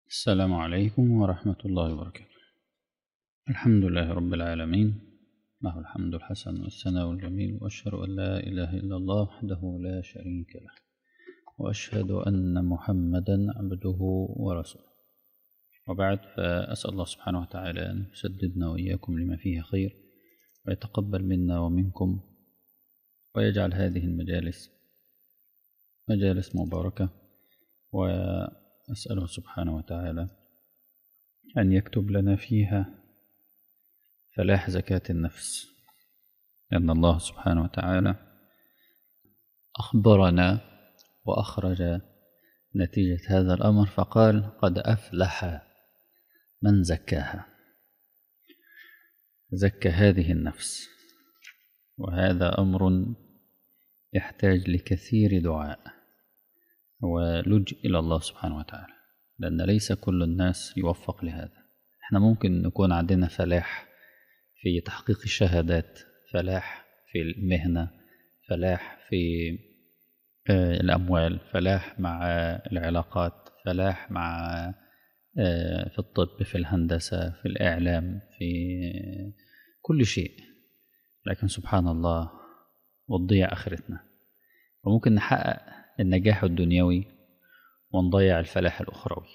السلام عليكم ورحمة الله وبركاته الحمد لله رب العالمين له الحمد الحسن والثناء الجميل وأشهد أن لا إله إلا الله وحده لا شريك له وأشهد أن محمدا عبده ورسوله وبعد فأسأل الله سبحانه وتعالى أن يسددنا وإياكم لما فيه خير ويتقبل منا ومنكم ويجعل هذه المجالس مجالس مباركة وأسأله سبحانه وتعالى أن يكتب لنا فيها فلاح زكاة النفس لأن الله سبحانه وتعالى أخبرنا وأخرج نتيجة هذا الأمر فقال قد أفلح من زكاها زكى هذه النفس وهذا أمر يحتاج لكثير دعاء ولج إلى الله سبحانه وتعالى لأن ليس كل الناس يوفق لهذا احنا ممكن نكون عندنا فلاح في تحقيق الشهادات فلاح في المهنة فلاح في الأموال فلاح مع العلاقات فلاح مع في الطب في الهندسة في الإعلام في كل شيء لكن سبحان الله وتضيع آخرتنا وممكن نحقق النجاح الدنيوي ونضيع الفلاح الأخروي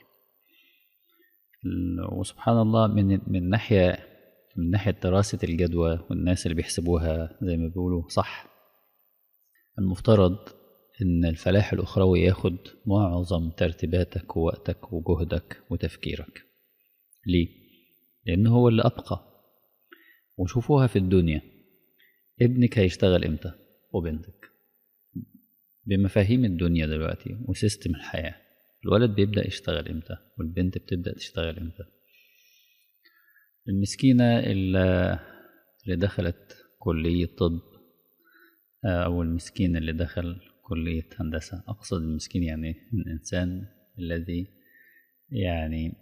وسبحان الله من من ناحية من ناحية دراسة الجدوى والناس اللي بيحسبوها زي ما بيقولوا صح المفترض إن الفلاح الأخروي ياخد معظم ترتيباتك ووقتك وجهدك وتفكيرك ليه؟ لأن هو اللي أبقى وشوفوها في الدنيا ابنك هيشتغل إمتى وبنتك بمفاهيم الدنيا دلوقتي وسيستم الحياة الولد بيبدأ يشتغل إمتى والبنت بتبدأ تشتغل إمتى المسكينة اللي دخلت كلية طب أو المسكين اللي دخل كلية هندسة أقصد المسكين يعني الإنسان الذي يعني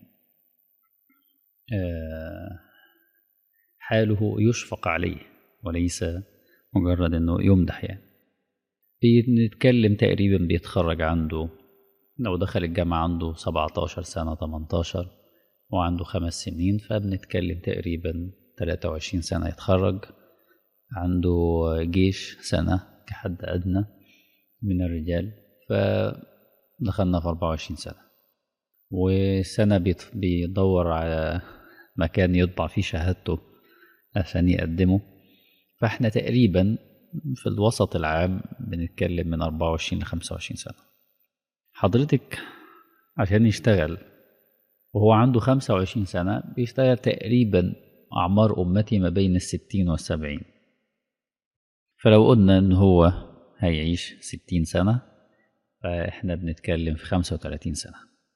حاله يشفق عليه وليس مجرد أنه يمدح يعني بنتكلم تقريبا بيتخرج عنده لو دخل الجامعة عنده 17 سنة 18 وعنده خمس سنين فبنتكلم تقريبا 23 سنة يتخرج عنده جيش سنة كحد أدنى من الرجال فدخلنا في 24 سنة وسنة بيدور على مكان يطبع فيه شهادته عشان يقدمه فاحنا تقريبا في الوسط العام بنتكلم من 24 ل 25 سنة حضرتك عشان يشتغل وهو عنده 25 سنة بيشتغل تقريبا أعمار أمتي ما بين الستين والسبعين فلو قلنا إن هو هيعيش ستين سنة فإحنا بنتكلم في خمسة وتلاتين سنة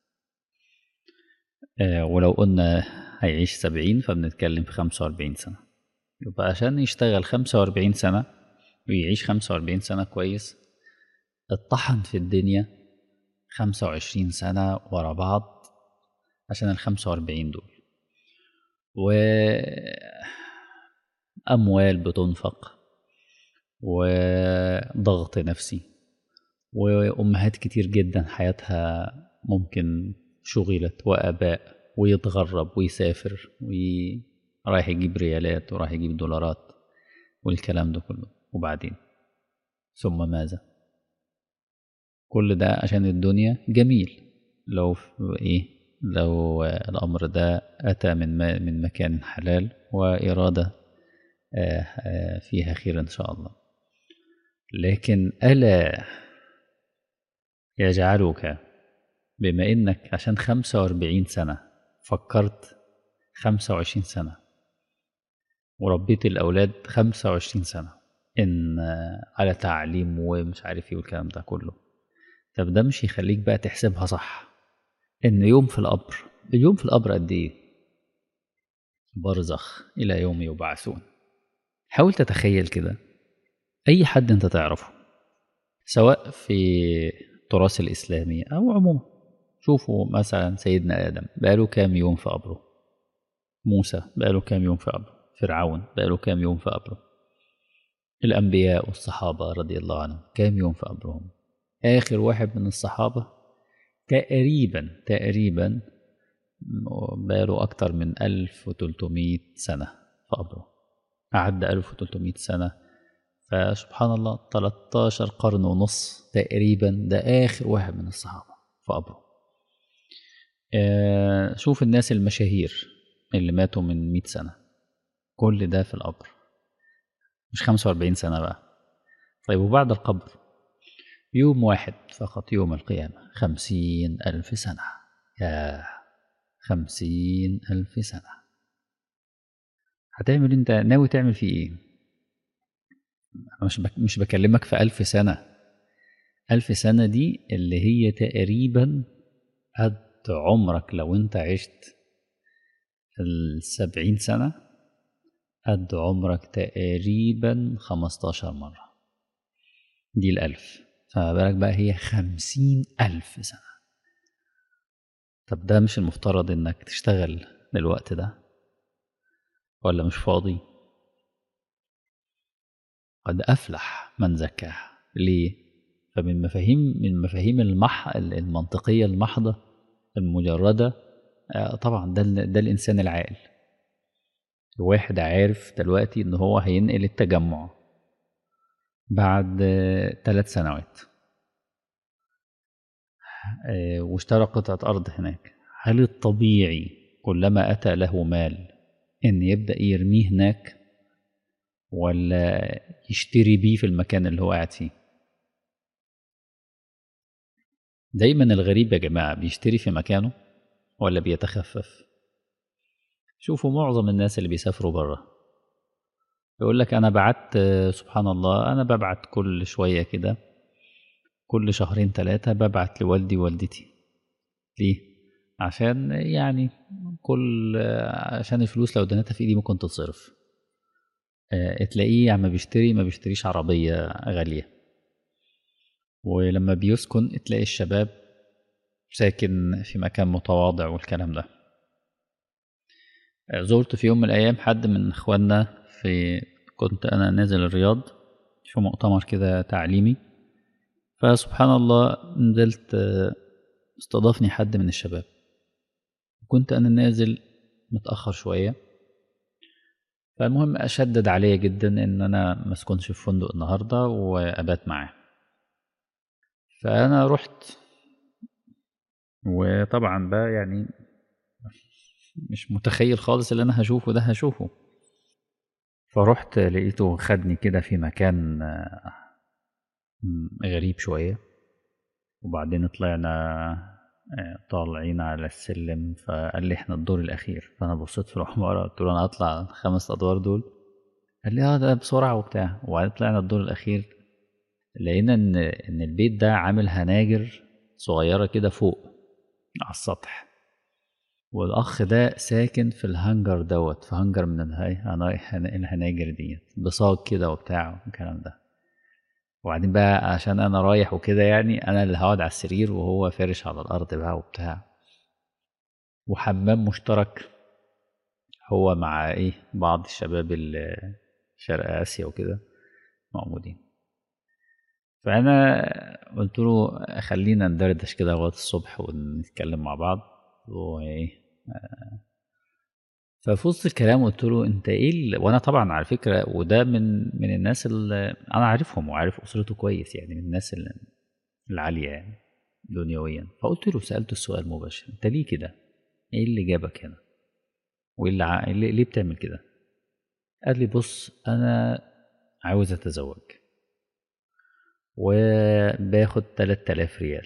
آه ولو قلنا هيعيش سبعين فبنتكلم في خمسة وأربعين سنة يبقى عشان يشتغل خمسة وأربعين سنة ويعيش خمسة وأربعين سنة كويس اتطحن في الدنيا خمسة وعشرين سنة ورا بعض عشان الخمسة وأربعين دول وأموال بتنفق وضغط نفسي وأمهات كتير جدا حياتها ممكن شغلت وآباء ويتغرب ويسافر ورايح يجيب ريالات ورايح يجيب دولارات والكلام ده كله وبعدين ثم ماذا كل ده عشان الدنيا جميل لو ايه لو الأمر ده أتى من من مكان حلال وإرادة فيها خير إن شاء الله لكن ألا يجعلك بما إنك عشان خمسة وأربعين سنة فكرت خمسة وعشرين سنة وربيت الأولاد خمسة وعشرين سنة إن على تعليم ومش عارف إيه والكلام ده كله طب ده مش يخليك بقى تحسبها صح إن يوم في القبر اليوم في القبر قد إيه برزخ إلى يوم يبعثون حاول تتخيل كده أي حد أنت تعرفه سواء في التراث الإسلامي أو عموما شوفوا مثلا سيدنا آدم بقاله كام يوم في قبره موسى بقاله كام يوم في قبره فرعون بقاله كام يوم في قبره الأنبياء والصحابة رضي الله عنهم كام يوم في قبرهم آخر واحد من الصحابة تقريبا تقريبا بقاله أكتر من 1300 سنة في قبره عدى 1300 سنة فسبحان الله 13 قرن ونص تقريبا ده آخر واحد من الصحابة في قبره آه شوف الناس المشاهير اللي ماتوا من 100 سنة كل ده في القبر مش 45 سنة بقى طيب وبعد القبر يوم واحد فقط يوم القيامة خمسين ألف سنة يا خمسين ألف سنة هتعمل انت ناوي تعمل فيه ايه مش بك مش بكلمك في ألف سنة ألف سنة دي اللي هي تقريبا قد عمرك لو انت عشت السبعين سنة قد عمرك تقريبا خمستاشر مرة دي الألف فما بالك بقى هي خمسين ألف سنة طب ده مش المفترض إنك تشتغل للوقت ده ولا مش فاضي قد أفلح من زكاها ليه فمن مفاهيم من مفاهيم المح المنطقية المحضة المجردة طبعا ده ده الإنسان العاقل واحد عارف دلوقتي إن هو هينقل التجمع بعد ثلاث سنوات واشترى قطعة أرض هناك هل الطبيعي كلما أتى له مال إن يبدأ يرميه هناك ولا يشتري بيه في المكان اللي هو قاعد فيه دايما الغريب يا جماعة بيشتري في مكانه ولا بيتخفف شوفوا معظم الناس اللي بيسافروا بره يقول لك انا بعت سبحان الله انا ببعت كل شويه كده كل شهرين ثلاثه ببعت لوالدي ووالدتي ليه عشان يعني كل عشان الفلوس لو دنيتها في ايدي ممكن تتصرف تلاقيه عم بيشتري ما بيشتريش عربيه غاليه ولما بيسكن تلاقي الشباب ساكن في مكان متواضع والكلام ده زرت في يوم من الايام حد من اخواننا في كنت انا نازل الرياض في مؤتمر كده تعليمي فسبحان الله نزلت استضافني حد من الشباب كنت انا نازل متاخر شويه فالمهم اشدد عليا جدا ان انا ما اسكنش في فندق النهارده وابات معاه فانا رحت وطبعا بقى يعني مش متخيل خالص اللي انا هشوفه ده هشوفه فرحت لقيته خدني كده في مكان غريب شوية وبعدين طلعنا طالعين على السلم فقال لي احنا الدور الأخير فأنا بصيت في العمارة قلت له أنا هطلع الخمس أدوار دول قال لي اه ده بسرعة وبتاع وبعدين طلعنا الدور الأخير لقينا إن إن البيت ده عامل هناجر صغيرة كده فوق على السطح والاخ ده ساكن في الهنجر دوت في هنجر من الهناجر ديت بصاج كده وبتاع والكلام ده وبعدين بقى عشان انا رايح وكده يعني انا اللي هقعد على السرير وهو فارش على الارض بقى وبتاع وحمام مشترك هو مع ايه بعض الشباب اللي شرق اسيا وكده موجودين فانا قلت له خلينا ندردش كده لغايه الصبح ونتكلم مع بعض وايه ففي وسط الكلام قلت له انت ايه ال... وانا طبعا على فكره وده من من الناس اللي انا عارفهم وعارف اسرته كويس يعني من الناس اللي العاليه يعني دنيويا فقلت له سالته السؤال مباشر انت ليه كده؟ ايه اللي جابك هنا؟ وايه اللي, ع... ليه بتعمل كده؟ قال لي بص انا عاوز اتزوج وباخد 3000 ريال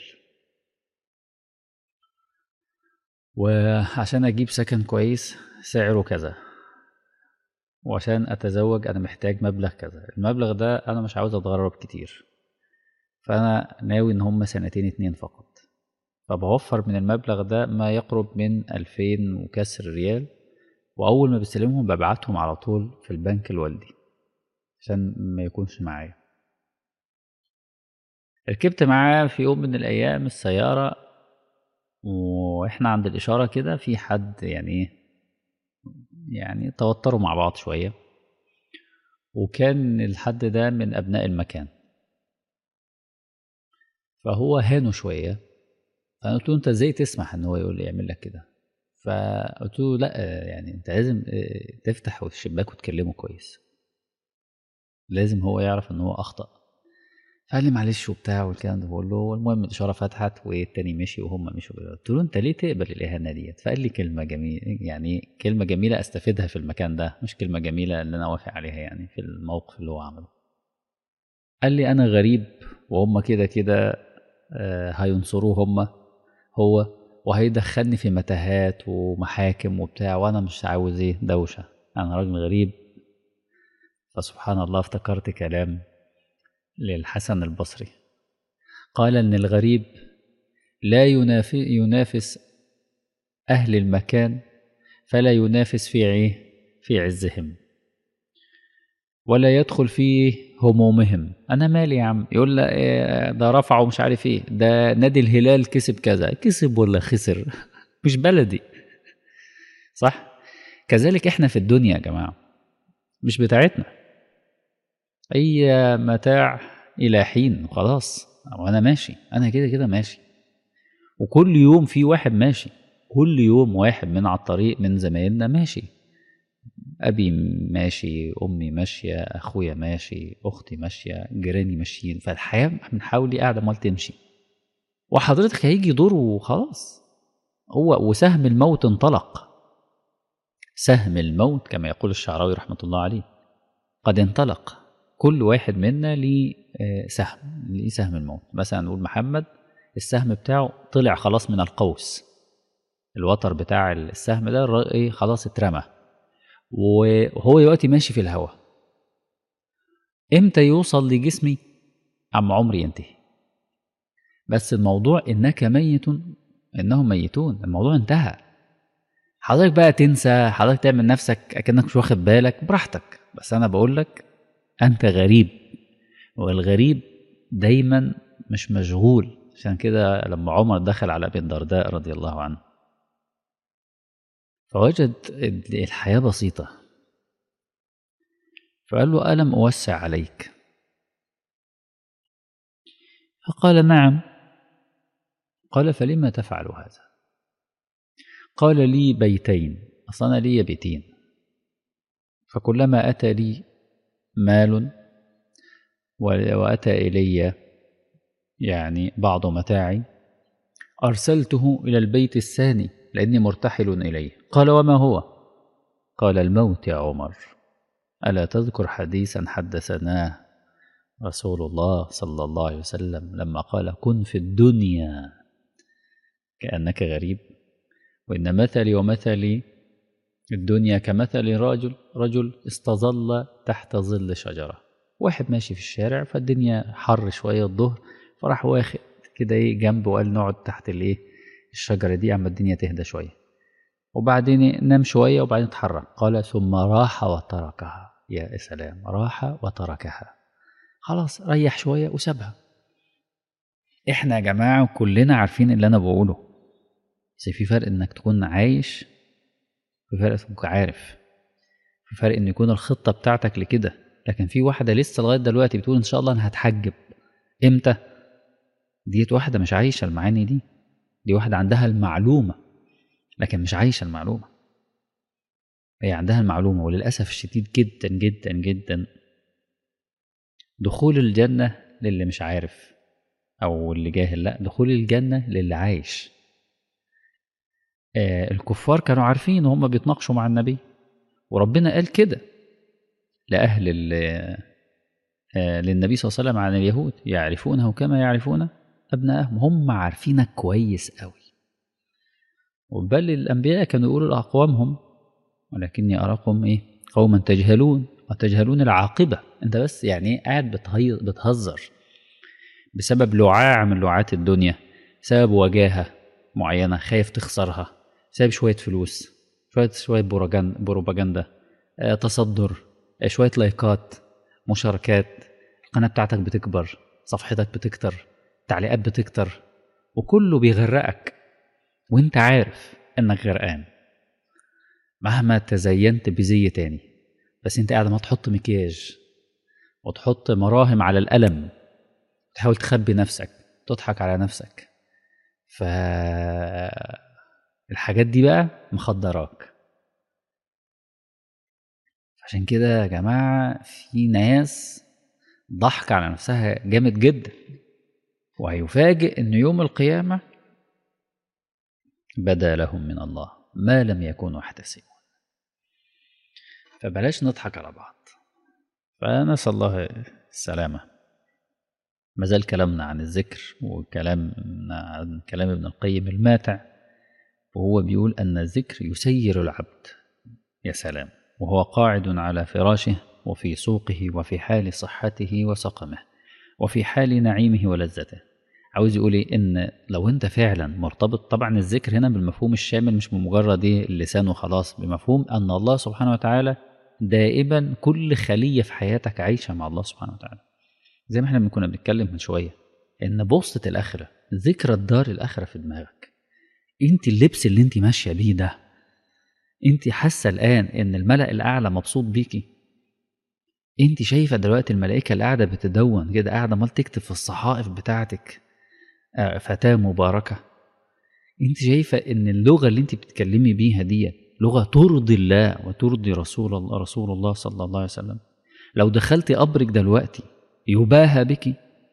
وعشان اجيب سكن كويس سعره كذا وعشان اتزوج انا محتاج مبلغ كذا المبلغ ده انا مش عاوز اتغرب كتير فانا ناوي ان هم سنتين اتنين فقط فبوفر من المبلغ ده ما يقرب من ألفين وكسر ريال وأول ما بستلمهم ببعتهم على طول في البنك لوالدي عشان ما يكونش معايا ركبت معاه في يوم من الأيام السيارة واحنا عند الإشارة كده في حد يعني ايه يعني توتروا مع بعض شوية وكان الحد ده من أبناء المكان فهو هانه شوية فأنا قلت له أنت إزاي تسمح إن هو يقول يعمل لك كده فقلت له لا يعني انت لازم اه، تفتح الشباك وتكلمه كويس لازم هو يعرف ان هو اخطا فقال لي معلش وبتاع والكلام ده بقول له المهم الاشاره فتحت والتاني مشي وهم مشوا قلت له انت ليه تقبل الاهانه ديت فقال لي كلمه جميله يعني كلمه جميله استفيدها في المكان ده مش كلمه جميله اللي انا اوافق عليها يعني في الموقف اللي هو عمله قال لي انا غريب وهم كده كده آه، هينصروه هم هو وهيدخلني في متاهات ومحاكم وبتاع وانا مش عاوز ايه دوشه انا راجل غريب فسبحان الله افتكرت كلام للحسن البصري قال ان الغريب لا يناف- ينافس اهل المكان فلا ينافس في ايه في عزهم ولا يدخل في همومهم انا مالي يا عم يقول لا إيه ده رفعه مش عارف ايه ده نادي الهلال كسب كذا كسب ولا خسر مش بلدي صح كذلك احنا في الدنيا يا جماعه مش بتاعتنا اي متاع الى حين وخلاص وانا ماشي انا كده كده ماشي وكل يوم في واحد ماشي كل يوم واحد من على الطريق من زمايلنا ماشي ابي ماشي امي ماشيه اخويا ماشي اختي ماشيه جيراني ماشيين فالحياه بنحاول إيه قاعده امال تمشي وحضرتك هيجي دور وخلاص هو وسهم الموت انطلق سهم الموت كما يقول الشعراوي رحمه الله عليه قد انطلق كل واحد منا ليه آه، سهم ليه سهم الموت مثلا نقول محمد السهم بتاعه طلع خلاص من القوس الوتر بتاع السهم ده الر- ايه خلاص اترمى وهو دلوقتي ماشي في الهواء امتى يوصل لجسمي عم عمري ينتهي بس الموضوع انك ميت انهم ميتون الموضوع انتهى حضرتك بقى تنسى حضرتك تعمل نفسك اكنك مش واخد بالك براحتك بس انا بقول لك انت غريب والغريب دايما مش مشغول عشان كده لما عمر دخل على ابي الدرداء رضي الله عنه فوجد الحياة بسيطة فقال له ألم أوسع عليك فقال نعم قال فلما تفعل هذا قال لي بيتين أصلا لي بيتين فكلما أتى لي مال وأتى إلي يعني بعض متاعي أرسلته إلى البيت الثاني لأني مرتحل إليه قال وما هو قال الموت يا عمر ألا تذكر حديثا حدثناه رسول الله صلى الله عليه وسلم لما قال كن في الدنيا كأنك غريب وإن مثلي ومثلي الدنيا كمثل رجل رجل استظل تحت ظل شجرة واحد ماشي في الشارع فالدنيا حر شوية الظهر فراح واخد كده ايه جنبه وقال نقعد تحت الايه الشجرة دي عما الدنيا تهدى شوية وبعدين نام شوية وبعدين اتحرك قال ثم راح وتركها يا سلام راح وتركها خلاص ريح شوية وسابها احنا يا جماعة كلنا عارفين اللي انا بقوله بس في فرق انك تكون عايش في فرق تكون عارف في فرق ان يكون الخطة بتاعتك لكده لكن في واحدة لسه لغاية دلوقتي بتقول ان شاء الله انا هتحجب امتى ديت واحدة مش عايشة المعاني دي دي واحدة عندها المعلومة لكن مش عايشة المعلومة هي عندها المعلومة وللأسف الشديد جدا جدا جدا دخول الجنة للي مش عارف أو اللي جاهل لا دخول الجنة للي عايش آه الكفار كانوا عارفين وهم بيتناقشوا مع النبي وربنا قال كده لأهل آه للنبي صلى الله عليه وسلم عن اليهود يعرفونه كما يعرفون أبنائهم هم عارفينك كويس قوي وبل الأنبياء كانوا يقولوا لأقوامهم ولكني أراكم إيه قوما تجهلون وتجهلون العاقبة أنت بس يعني إيه قاعد بتهزر بسبب لعاع من لعات الدنيا بسبب وجاهة معينة خايف تخسرها بسبب شوية فلوس شوية شوية بروباجندا آه تصدر آه شوية لايكات مشاركات القناة بتاعتك بتكبر صفحتك بتكتر تعليقات بتكتر وكله بيغرقك وانت عارف انك غرقان مهما تزينت بزي تاني بس انت قاعد ما تحط مكياج وتحط مراهم على الألم تحاول تخبي نفسك تضحك على نفسك ف الحاجات دي بقى مخدراك عشان كده يا جماعة في ناس ضحك على نفسها جامد جدا وهيفاجئ ان يوم القيامة بدا لهم من الله ما لم يكونوا يحتسبون فبلاش نضحك على بعض فنسأل الله السلامة ما زال كلامنا عن الذكر وكلام عن كلام ابن القيم الماتع وهو بيقول أن الذكر يسير العبد يا سلام وهو قاعد على فراشه وفي سوقه وفي حال صحته وسقمه وفي حال نعيمه ولذته عاوز يقول ايه ان لو انت فعلا مرتبط طبعا الذكر هنا بالمفهوم الشامل مش بمجرد ايه اللسان وخلاص بمفهوم ان الله سبحانه وتعالى دائما كل خليه في حياتك عايشه مع الله سبحانه وتعالى زي ما احنا كنا بنتكلم من شويه ان بوسطه الاخره ذكرى الدار الاخره في دماغك انت اللبس اللي انت ماشيه بيه ده انت حاسه الان ان الملا الاعلى مبسوط بيكي انت شايفه دلوقتي الملائكه اللي قاعده بتدون كده قاعده مال تكتب في الصحائف بتاعتك فتاه مباركه انت شايفه ان اللغه اللي انت بتتكلمي بيها دي لغه ترضي الله وترضي رسول الله رسول الله صلى الله عليه وسلم لو دخلتي قبرك دلوقتي يباهى بك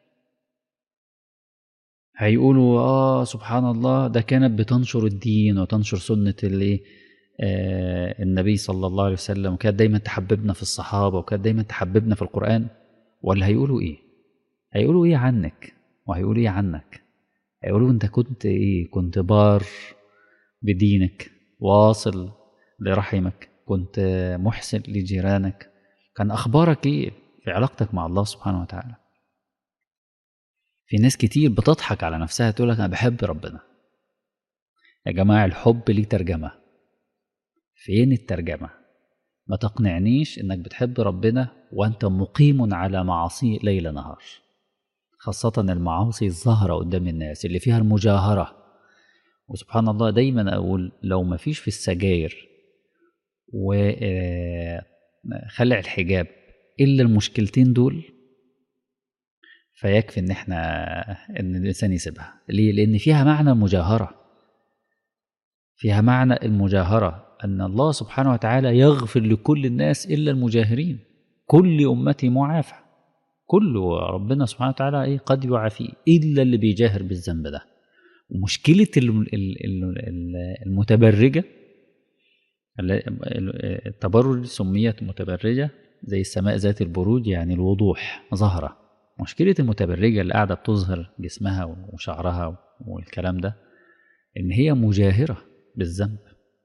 هيقولوا اه سبحان الله ده كانت بتنشر الدين وتنشر سنه اللي آه النبي صلى الله عليه وسلم وكانت دايما تحببنا في الصحابه وكانت دايما تحببنا في القران ولا هيقولوا ايه هيقولوا ايه عنك وهيقولوا ايه عنك هيقولوا انت كنت ايه كنت بار بدينك واصل لرحمك كنت محسن لجيرانك كان اخبارك ايه في علاقتك مع الله سبحانه وتعالى في ناس كتير بتضحك على نفسها تقول لك انا بحب ربنا يا جماعه الحب ليه ترجمه فين الترجمه ما تقنعنيش انك بتحب ربنا وانت مقيم على معاصيه ليل نهار خاصة المعاصي الظاهرة قدام الناس اللي فيها المجاهرة وسبحان الله دايما أقول لو ما فيش في السجاير وخلع الحجاب إلا المشكلتين دول فيكفي إن إحنا إن الإنسان يسيبها ليه؟ لأن فيها معنى المجاهرة فيها معنى المجاهرة أن الله سبحانه وتعالى يغفر لكل الناس إلا المجاهرين كل أمتي معافى كله ربنا سبحانه وتعالى ايه قد يعافيه الا اللي بيجاهر بالذنب ده ومشكله المتبرجه التبرج سميت متبرجه زي السماء ذات البروج يعني الوضوح ظاهره مشكله المتبرجه اللي قاعده بتظهر جسمها وشعرها والكلام ده ان هي مجاهره بالذنب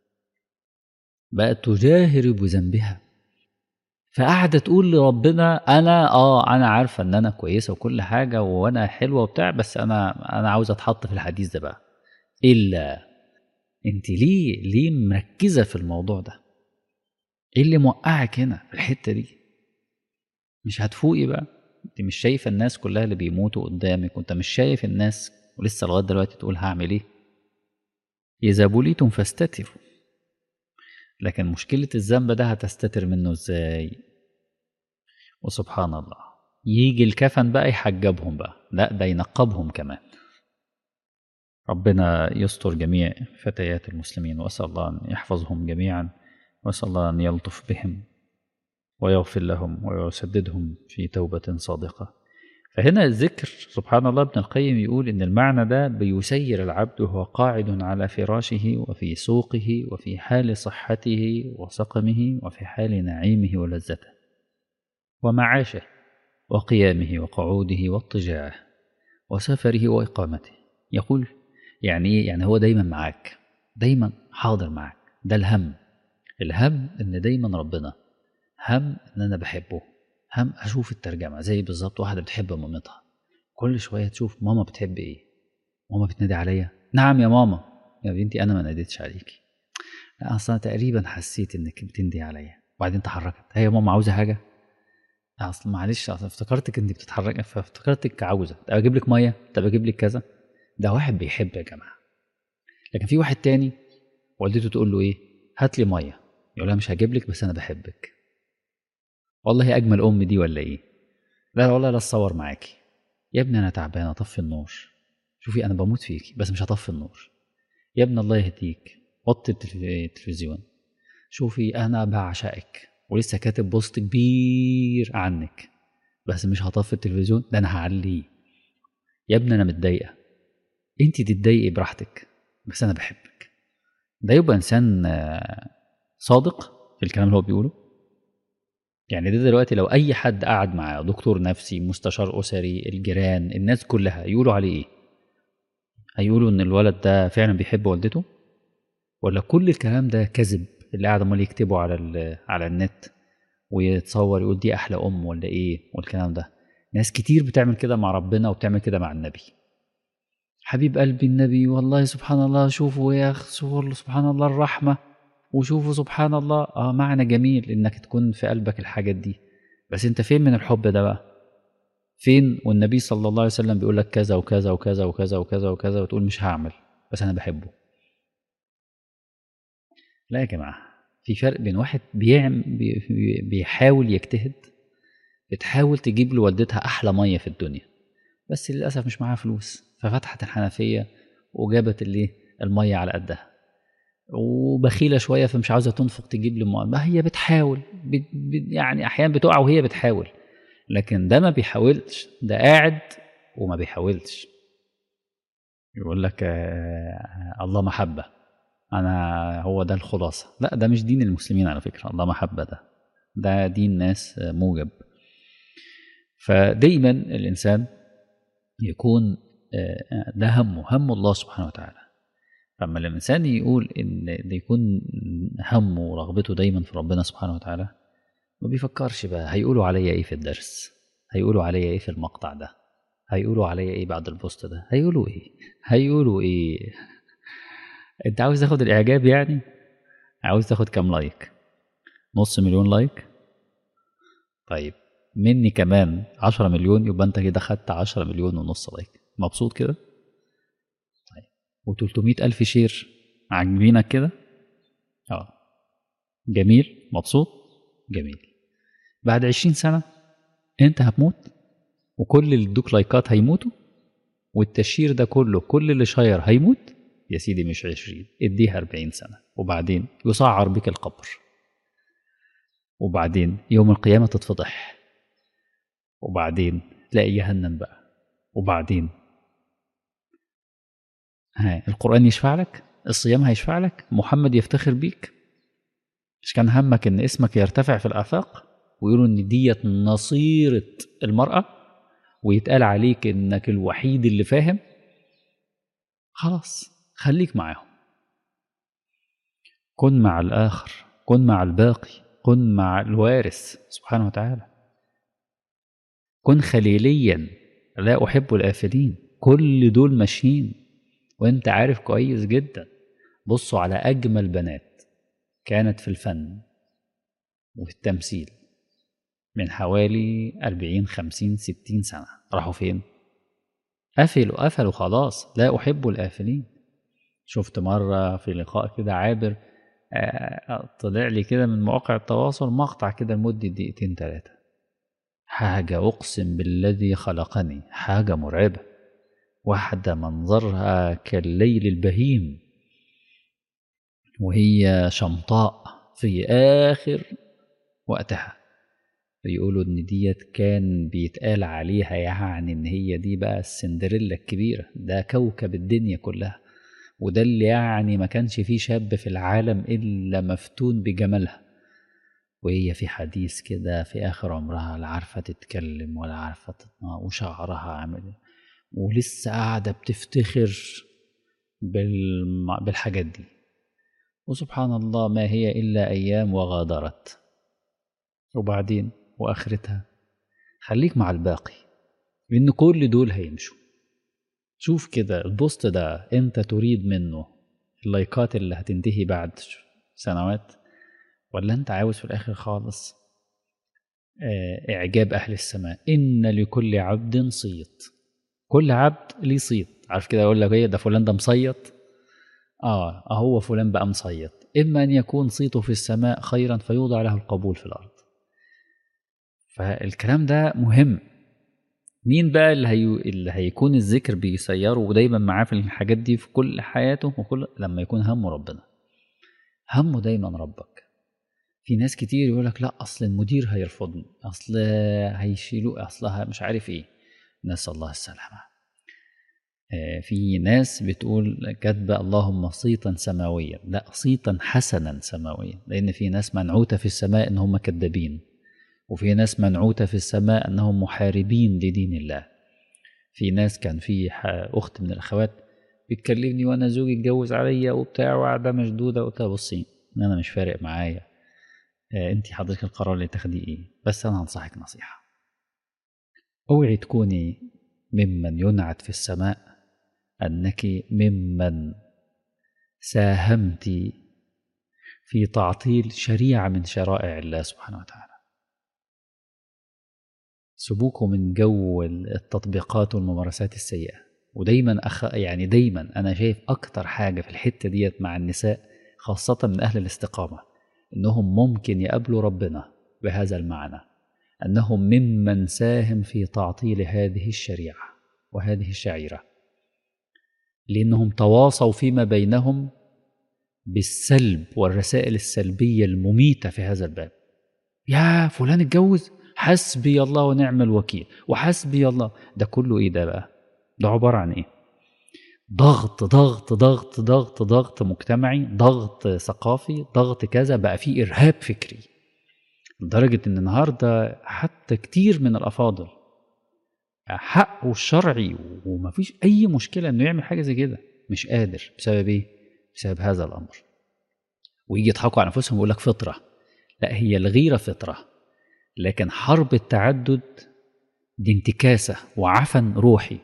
بقت تجاهر بذنبها فقاعدة تقول لربنا أنا آه أنا عارفة إن أنا كويسة وكل حاجة وأنا حلوة وبتاع بس أنا أنا عاوزة أتحط في الحديث ده بقى إلا أنت ليه ليه مركزة في الموضوع ده؟ إيه اللي موقعك هنا في الحتة دي؟ مش هتفوقي بقى؟ أنت مش شايفة الناس كلها اللي بيموتوا قدامك وأنت مش شايف الناس ولسه لغاية دلوقتي تقول هعمل إيه؟ إذا بليتم فاستتروا لكن مشكلة الذنب ده هتستتر منه ازاي وسبحان الله يجي الكفن بقى يحجبهم بقى لا ده ينقبهم كمان ربنا يستر جميع فتيات المسلمين وأسأل الله أن يحفظهم جميعا وأسأل الله أن يلطف بهم ويغفر لهم ويسددهم في توبة صادقة فهنا الذكر سبحان الله ابن القيم يقول إن المعنى ده بيسير العبد وهو قاعد على فراشه وفي سوقه وفي حال صحته وسقمه وفي حال نعيمه ولذته ومعاشه وقيامه وقعوده واضطجاعه وسفره وإقامته يقول يعني إيه؟ يعني هو دايما معاك دايما حاضر معاك ده الهم الهم إن دايما ربنا هم إن أنا بحبه هم اشوف الترجمه زي بالظبط واحده بتحب مامتها كل شويه تشوف ماما بتحب ايه ماما بتنادي عليا نعم يا ماما يا بنتي انا ما ناديتش عليكي لا اصلا تقريبا حسيت انك بتندي عليا وبعدين تحركت هي يا ماما عاوزه حاجه اصل معلش اصل افتكرتك انك بتتحرك فافتكرتك عاوزه طب اجيب لك ميه طب اجيب لك كذا ده واحد بيحب يا جماعه لكن في واحد تاني والدته تقول له ايه هات لي ميه يقول لها مش هجيب لك بس انا بحبك والله اجمل ام دي ولا ايه لا والله لا اتصور معاكي يا ابني انا تعبانه طفي النور شوفي انا بموت فيكي بس مش هطفي النور يا ابني الله يهديك وطي التلف- التلفزيون شوفي انا بعشقك ولسه كاتب بوست كبير عنك بس مش هطفي التلفزيون ده انا هعليه يا ابني انا متضايقه انت تتضايقي براحتك بس انا بحبك ده يبقى انسان آه، صادق في الكلام اللي هو بيقوله يعني ده دلوقتي لو اي حد قعد معاه دكتور نفسي مستشار اسري الجيران الناس كلها يقولوا عليه ايه هيقولوا ان الولد ده فعلا بيحب والدته ولا كل الكلام ده كذب اللي قاعد امال يكتبه على ال- على النت ويتصور يقول دي احلى ام ولا ايه والكلام ده ناس كتير بتعمل كده مع ربنا وبتعمل كده مع النبي حبيب قلبي النبي والله سبحان الله شوفوا يا أخ شوفوا سبحان الله الرحمة وشوفوا سبحان الله اه معنى جميل انك تكون في قلبك الحاجات دي بس انت فين من الحب ده بقى فين والنبي صلى الله عليه وسلم بيقول لك كذا وكذا وكذا وكذا وكذا وكذا وتقول مش هعمل بس انا بحبه لا يا جماعة في فرق بين واحد بيعم بي- بي- بيحاول يجتهد بتحاول تجيب لوالدتها أحلى مية في الدنيا بس للأسف مش معاها فلوس ففتحت الحنفية وجابت اللي المية على قدها وبخيلة شوية فمش عاوزة تنفق تجيب لي مية ما هي بتحاول بت بت يعني أحيانا بتقع وهي بتحاول لكن ده ما بيحاولش ده قاعد وما بيحاولش يقول لك آه الله محبة أنا هو ده الخلاصة لا ده مش دين المسلمين على فكرة الله محبة ده ده دين ناس آه، موجب فدايما الإنسان يكون آه، ده همه هم الله سبحانه وتعالى فلما الإنسان يقول إن ده يكون همه ورغبته دايما في ربنا سبحانه وتعالى ما بيفكرش بقى هيقولوا عليا إيه في الدرس هيقولوا عليا إيه في المقطع ده هيقولوا عليا إيه بعد البوست ده هيقولوا إيه هيقولوا إيه أنت عاوز تاخد الإعجاب يعني عاوز تاخد كام لايك نص مليون لايك طيب مني كمان 10 مليون يبقى انت كده خدت 10 مليون ونص لايك مبسوط كده طيب و300 الف شير عاجبينك كده اه جميل مبسوط جميل بعد 20 سنه انت هتموت وكل اللي ادوك لايكات هيموتوا والتشير ده كله كل اللي شاير هيموت يا سيدي مش 20 اديها 40 سنه وبعدين يسعر بك القبر وبعدين يوم القيامه تتفضح وبعدين تلاقي جهنم بقى وبعدين ها القرآن يشفع لك الصيام هيشفع لك محمد يفتخر بيك مش كان همك ان اسمك يرتفع في الآفاق ويقولوا ان ديت نصيرة المرأة ويتقال عليك انك الوحيد اللي فاهم خلاص خليك معاهم كن مع الآخر كن مع الباقي كن مع الوارث سبحانه وتعالى كن خليليا لا أحب الآفلين كل دول ماشيين وانت عارف كويس جدا بصوا على أجمل بنات كانت في الفن وفي التمثيل من حوالي أربعين خمسين ستين سنة راحوا فين؟ قفلوا قفلوا خلاص لا أحب الآفلين شفت مرة في لقاء كده عابر آه، طلع لي كده من مواقع التواصل مقطع كده لمدة دقيقتين ثلاثة حاجة أقسم بالذي خلقني حاجة مرعبة واحدة منظرها كالليل البهيم وهي شمطاء في آخر وقتها بيقولوا إن ديت كان بيتقال عليها يعني إن هي دي بقى السندريلا الكبيرة ده كوكب الدنيا كلها وده اللي يعني ما كانش فيه شاب في العالم إلا مفتون بجمالها وهي في حديث كده في آخر عمرها لا عارفة تتكلم ولا عارفة تتناقش وشعرها عامل إيه. ولسه قاعدة بتفتخر بالم- بالحاجات دي وسبحان الله ما هي إلا أيام وغادرت وبعدين وآخرتها خليك مع الباقي لأن كل دول هيمشوا شوف كده البوست ده أنت تريد منه اللايكات اللي هتنتهي بعد سنوات ولا أنت عاوز في الآخر خالص آه، إعجاب أهل السماء إن لكل عبد صيت كل عبد ليه صيت عارف كده يقول لك ايه ده فلان ده مصيط اه هو فلان بقى مصيط اما ان يكون صيته في السماء خيرا فيوضع له القبول في الارض فالكلام ده مهم مين بقى اللي, هي... اللي هيكون الذكر بيسيره ودايما معاه في الحاجات دي في كل حياته وكل لما يكون همه ربنا همه دايما ربك في ناس كتير يقول لك لا اصل المدير هيرفضني اصل هيشيلوا اصلها مش عارف ايه نسال الله السلامه آه، في ناس بتقول كاتبه اللهم صيتا سماويا لا صيتا حسنا سماويا لان في ناس منعوته في السماء ان هم كذابين وفي ناس منعوته في السماء انهم محاربين لدين الله في ناس كان في ح- اخت من الاخوات بتكلمني وانا زوجي اتجوز عليا وبتاع وقاعده مشدوده قلت لها بصي انا مش فارق معايا آه، انت حضرتك القرار اللي تاخديه ايه بس انا هنصحك نصيحه اوعي تكوني ممن ينعت في السماء انك ممن ساهمت في تعطيل شريعه من شرائع الله سبحانه وتعالى سبوكوا من جو التطبيقات والممارسات السيئه ودايما أخ... يعني دايما انا شايف اكتر حاجه في الحته ديت مع النساء خاصه من اهل الاستقامه انهم ممكن يقابلوا ربنا بهذا المعنى انهم ممن ساهم في تعطيل هذه الشريعه وهذه الشعيره لانهم تواصوا فيما بينهم بالسلب والرسائل السلبيه المميته في هذا الباب يا فلان اتجوز حسبي الله ونعم الوكيل وحسبي الله ده كله ايه ده بقى ده عباره عن ايه ضغط ضغط ضغط ضغط ضغط مجتمعي ضغط ثقافي ضغط كذا بقى فيه ارهاب فكري لدرجه ان النهارده حتى كتير من الافاضل حقه الشرعي ومفيش اي مشكله انه يعمل حاجه زي كده مش قادر بسبب ايه بسبب هذا الامر ويجي يضحكوا على انفسهم ويقول لك فطره لا هي الغيره فطره لكن حرب التعدد دي انتكاسه وعفن روحي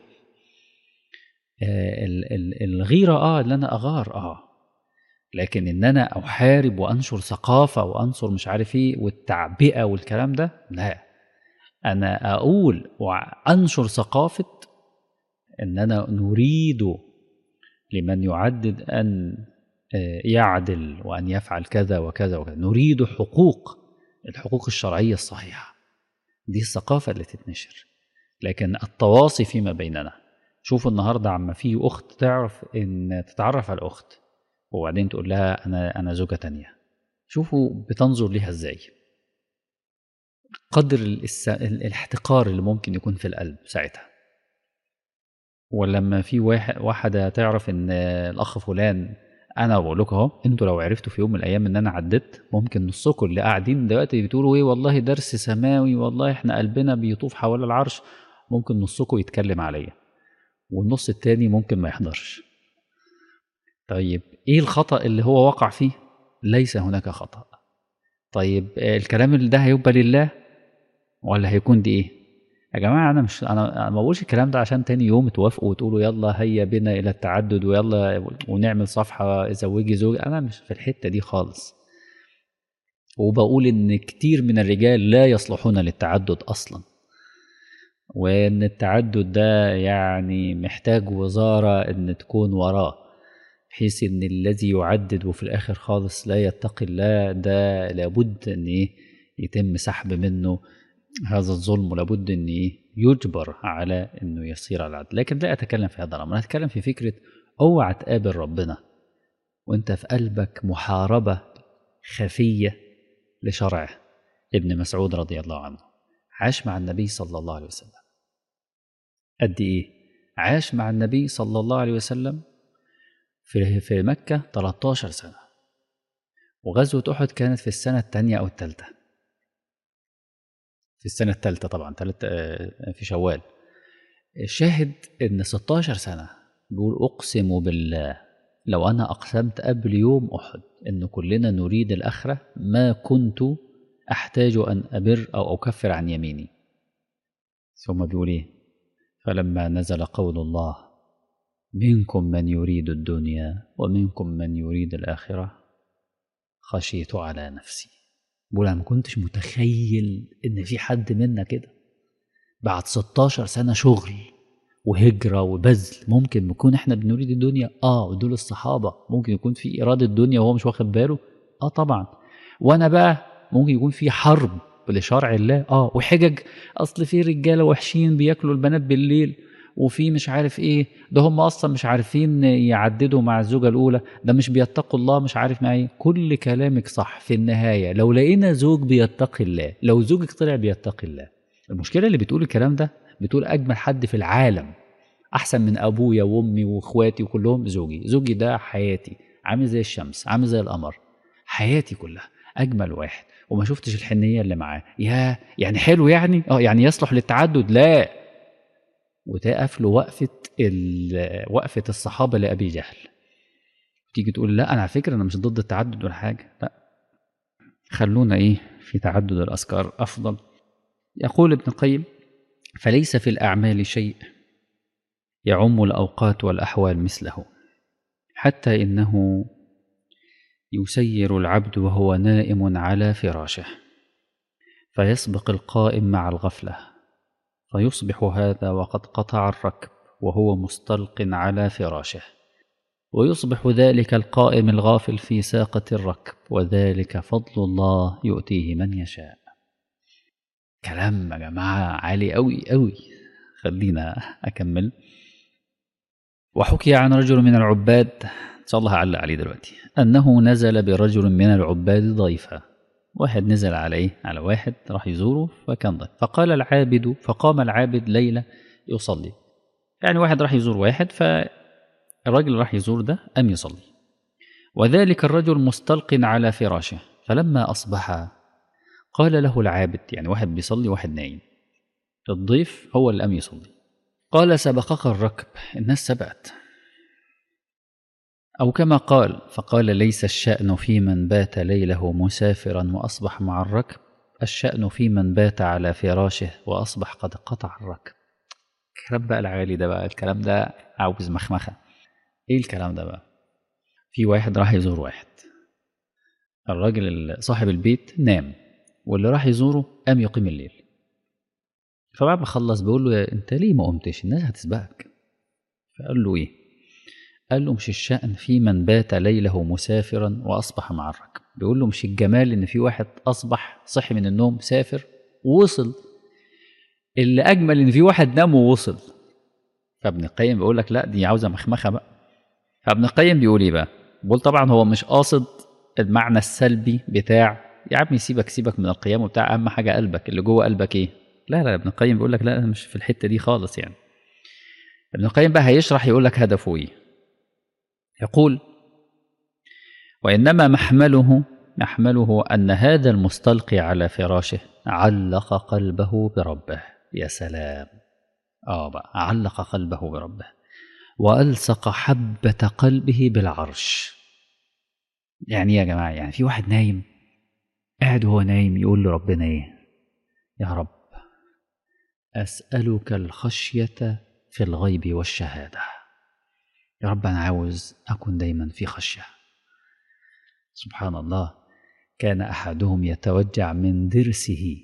آه ال- ال- الغيره اه اللي انا اغار اه لكن ان انا احارب وانشر ثقافه وانشر مش عارف ايه والتعبئه والكلام ده لا انا اقول وانشر ثقافه اننا نريد لمن يعدد ان آه، يعدل وان يفعل كذا وكذا وكذا نريد حقوق الحقوق الشرعيه الصحيحه دي الثقافه اللي تتنشر لكن التواصي فيما بيننا شوفوا النهارده عما في اخت تعرف ان تتعرف على الاخت وبعدين تقول لها انا انا زوجه تانية شوفوا بتنظر ليها ازاي قدر الاس- الاحتقار اللي ممكن يكون في القلب ساعتها ولما في واحد واحده تعرف ان الاخ فلان انا بقول لكم اهو انتوا لو عرفتوا في يوم من الايام ان انا عديت ممكن نصكم اللي قاعدين دلوقتي بتقولوا ايه والله درس سماوي والله احنا قلبنا بيطوف حول العرش ممكن نصكم يتكلم عليا والنص التاني ممكن ما يحضرش طيب ايه الخطأ اللي هو وقع فيه ليس هناك خطأ طيب آه، الكلام اللي ده هيبقى لله ولا هيكون دي ايه يا جماعه انا مش انا أنا ما بقولش الكلام ده عشان تاني يوم توافقوا وتقولوا يلا هيا بنا الى التعدد ويلا ونعمل صفحه زوجي زوجي انا مش في الحته دي خالص وبقول ان كتير من الرجال لا يصلحون للتعدد اصلا وان التعدد ده يعني محتاج وزاره ان تكون وراه بحيث ان الذي يعدد وفي الاخر خالص لا يتقي الله ده لابد ان ايه يتم سحب منه هذا الظلم ولابد ان ايه يجبر على انه يصير على العدل لكن لا اتكلم في هذا الامر انا اتكلم في فكره اوعى تقابل ربنا وانت في قلبك محاربه خفيه لشرعه ابن مسعود رضي الله عنه عاش مع النبي صلى الله عليه وسلم قد ايه عاش مع النبي صلى الله عليه وسلم في في مكة 13 سنة وغزوة أحد كانت في السنة الثانية أو الثالثة في السنة الثالثة طبعا تلت في شوال الشاهد إن 16 سنة بيقول أقسم بالله لو أنا أقسمت قبل يوم أحد إن كلنا نريد الآخرة ما كنت أحتاج أن أبر أو أكفر عن يميني ثم بيقول إيه فلما نزل قول الله منكم من يريد الدنيا ومنكم من يريد الآخرة خشيت على نفسي بقول أنا ما كنتش متخيل إن في حد منا كده بعد 16 سنة شغل وهجرة وبذل ممكن نكون احنا بنريد الدنيا اه ودول الصحابة ممكن يكون في إرادة الدنيا وهو مش واخد باله اه طبعا وانا بقى ممكن يكون في حرب لشرع الله اه وحجج اصل في رجاله وحشين بياكلوا البنات بالليل وفي مش عارف ايه ده هم اصلا مش عارفين يعددوا مع الزوجه الاولى ده مش بيتقوا الله مش عارف مع ايه كل كلامك صح في النهايه لو لقينا زوج بيتقي الله لو زوجك طلع بيتقي الله المشكله اللي بتقول الكلام ده بتقول اجمل حد في العالم احسن من ابويا وامي واخواتي وكلهم زوجي زوجي ده حياتي عامل زي الشمس عامل زي القمر حياتي كلها اجمل واحد وما شفتش الحنيه اللي معاه يا يعني حلو يعني اه يعني يصلح للتعدد لا وتقف له وقفه ال- وقفه الصحابه لابي جهل تيجي تقول لا انا على فكره انا مش ضد التعدد ولا حاجه لا خلونا ايه في تعدد الافكار افضل يقول ابن القيم فليس في الاعمال شيء يعم الاوقات والاحوال مثله حتى انه يسير العبد وهو نائم على فراشه فيسبق القائم مع الغفله فيصبح هذا وقد قطع الركب وهو مستلق على فراشه ويصبح ذلك القائم الغافل في ساقه الركب وذلك فضل الله يؤتيه من يشاء كلام يا جماعه عالي قوي قوي خلينا اكمل وحكي عن رجل من العباد ان شاء الله هعلق عليه دلوقتي انه نزل برجل من العباد ضيفا واحد نزل عليه على واحد راح يزوره فكان ضيف فقال العابد فقام العابد ليلة يصلي يعني واحد راح يزور واحد فالرجل راح يزور ده أم يصلي وذلك الرجل مستلق على فراشه فلما أصبح قال له العابد يعني واحد بيصلي واحد نايم الضيف هو اللي أم يصلي قال سبقك الركب الناس سبقت أو كما قال فقال ليس الشأن في من بات ليله مسافرا وأصبح مع الركب الشأن في من بات على فراشه وأصبح قد قطع الركب الكلام بقى العالي ده بقى الكلام ده عاوز مخمخة إيه الكلام ده بقى في واحد راح يزور واحد الراجل صاحب البيت نام واللي راح يزوره قام يقيم الليل فبعد ما خلص بيقول له انت ليه ما قمتش الناس هتسبقك فقال له ايه قال له مش الشأن في من بات ليله مسافرا وأصبح مع الركب بيقول له مش الجمال إن في واحد أصبح صحي من النوم سافر ووصل اللي أجمل إن في واحد نام ووصل فابن القيم بيقول لك لا دي عاوزة مخمخة بقى فابن القيم بيقول إيه بقى بيقول طبعا هو مش قاصد المعنى السلبي بتاع يا عمي سيبك سيبك من القيام وبتاع أهم حاجة قلبك اللي جوه قلبك إيه لا لا ابن القيم بيقول لك لا أنا مش في الحتة دي خالص يعني ابن القيم بقى هيشرح يقول لك هدفه إيه يقول وإنما محمله محمله أن هذا المستلقي على فراشه علق قلبه بربه يا سلام آه بقى علق قلبه بربه وألصق حبة قلبه بالعرش يعني يا جماعة يعني في واحد نايم قاعد وهو نايم يقول لربنا إيه يا رب أسألك الخشية في الغيب والشهادة يا رب أنا عاوز أكون دايما في خشية سبحان الله كان أحدهم يتوجع من ضرسه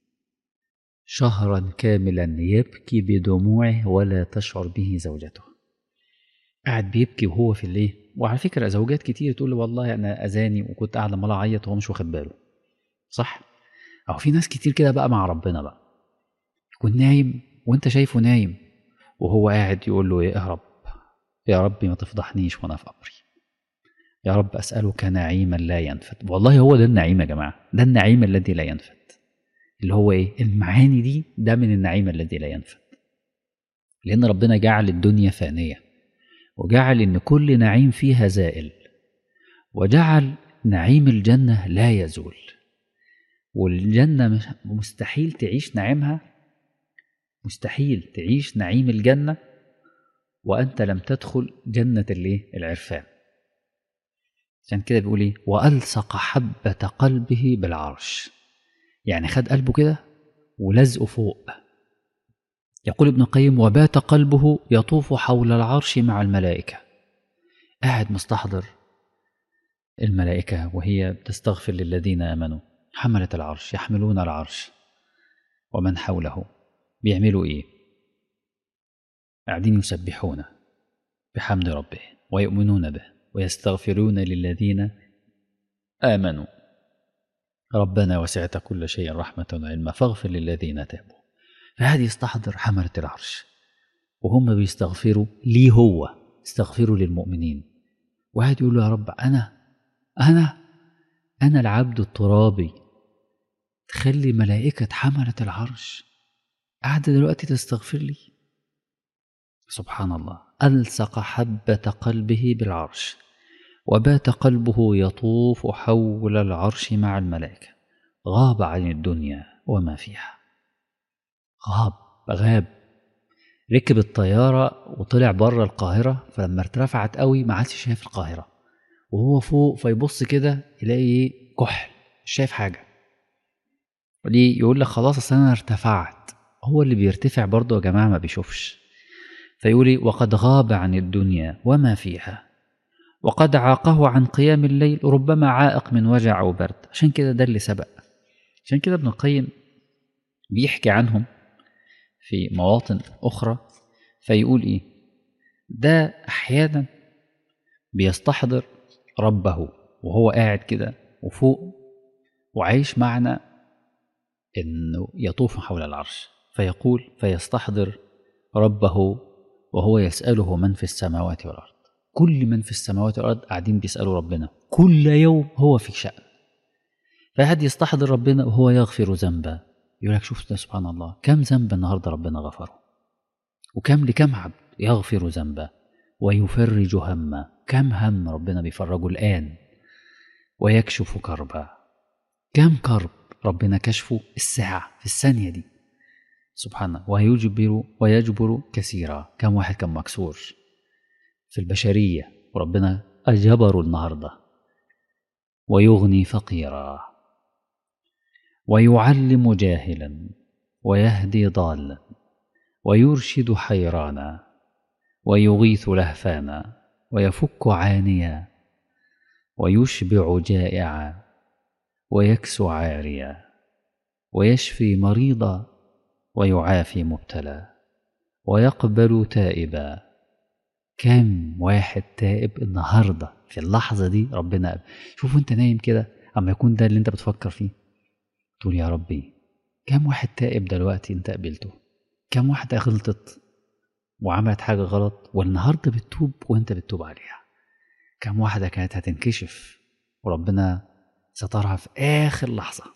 شهرا كاملا يبكي بدموعه ولا تشعر به زوجته قاعد بيبكي وهو في الليل وعلى فكرة زوجات كتير تقول له والله أنا أذاني وكنت قاعد عمال أعيط وهو مش واخد باله صح؟ أو في ناس كتير كده بقى مع ربنا بقى يكون نايم وأنت شايفه نايم وهو قاعد يقول له إيه اهرب يا رب ما تفضحنيش وانا في قبري يا رب اسالك نعيما لا ينفد والله هو ده النعيم يا جماعه ده النعيم الذي لا ينفد اللي هو ايه المعاني دي ده من النعيم الذي لا ينفد لان ربنا جعل الدنيا فانيه وجعل ان كل نعيم فيها زائل وجعل نعيم الجنه لا يزول والجنه مستحيل تعيش نعيمها مستحيل تعيش نعيم الجنه وأنت لم تدخل جنة الايه؟ العرفان. عشان كده بيقول ايه؟ وألصق حبة قلبه بالعرش. يعني خد قلبه كده ولزقه فوق. يقول ابن القيم وبات قلبه يطوف حول العرش مع الملائكة. قاعد مستحضر الملائكة وهي بتستغفر للذين آمنوا حملة العرش يحملون العرش ومن حوله بيعملوا ايه؟ قاعدين يسبحون بحمد ربه ويؤمنون به ويستغفرون للذين آمنوا ربنا وسعت كل شيء رحمة وعلما فاغفر للذين تابوا فهذه يستحضر حملة العرش وهم بيستغفروا ليه هو استغفروا للمؤمنين واحد يقول له يا رب أنا أنا أنا العبد الترابي تخلي ملائكة حملة العرش قاعدة دلوقتي تستغفر لي سبحان الله ألصق حبة قلبه بالعرش وبات قلبه يطوف حول العرش مع الملائكة غاب عن الدنيا وما فيها غاب غاب ركب الطيارة وطلع بره القاهرة فلما ارتفعت قوي ما عادش شايف القاهرة وهو فوق فيبص كده يلاقي كحل مش شايف حاجة ليه يقول لك خلاص اصل انا ارتفعت هو اللي بيرتفع برضه يا جماعة ما بيشوفش فيقول وقد غاب عن الدنيا وما فيها وقد عاقه عن قيام الليل ربما عائق من وجع أو برد عشان كده ده اللي سبق عشان كده ابن القيم بيحكي عنهم في مواطن أخرى فيقول إيه ده أحيانا بيستحضر ربه وهو قاعد كده وفوق وعايش معنا إنه يطوف حول العرش فيقول فيستحضر ربه وهو يسأله من في السماوات والأرض كل من في السماوات والأرض قاعدين بيسألوا ربنا كل يوم هو في شأن فأحد يستحضر ربنا وهو يغفر ذنبا يقول لك شوف ده سبحان الله كم ذنب النهارده ربنا غفره وكم لكم عبد يغفر ذنبا ويفرج هما كم هم ربنا بيفرجه الآن ويكشف كربا كم كرب ربنا كشفه الساعة في الثانية دي سبحانه ويجبر ويجبر كثيرا كم واحد كان مكسور في البشرية وربنا أجبره النهاردة ويغني فقيرا ويعلم جاهلا ويهدي ضالا ويرشد حيرانا ويغيث لهفانا ويفك عانيا ويشبع جائعا ويكسو عاريا ويشفي مريضا ويعافي مبتلى ويقبل تائبا كم واحد تائب النهارده في اللحظه دي ربنا قبل. شوف انت نايم كده اما يكون ده اللي انت بتفكر فيه تقول يا ربي كم واحد تائب دلوقتي انت قبلته كم واحدة غلطت وعملت حاجة غلط والنهاردة بتتوب وانت بتتوب عليها كم واحدة كانت هتنكشف وربنا سترها في آخر لحظة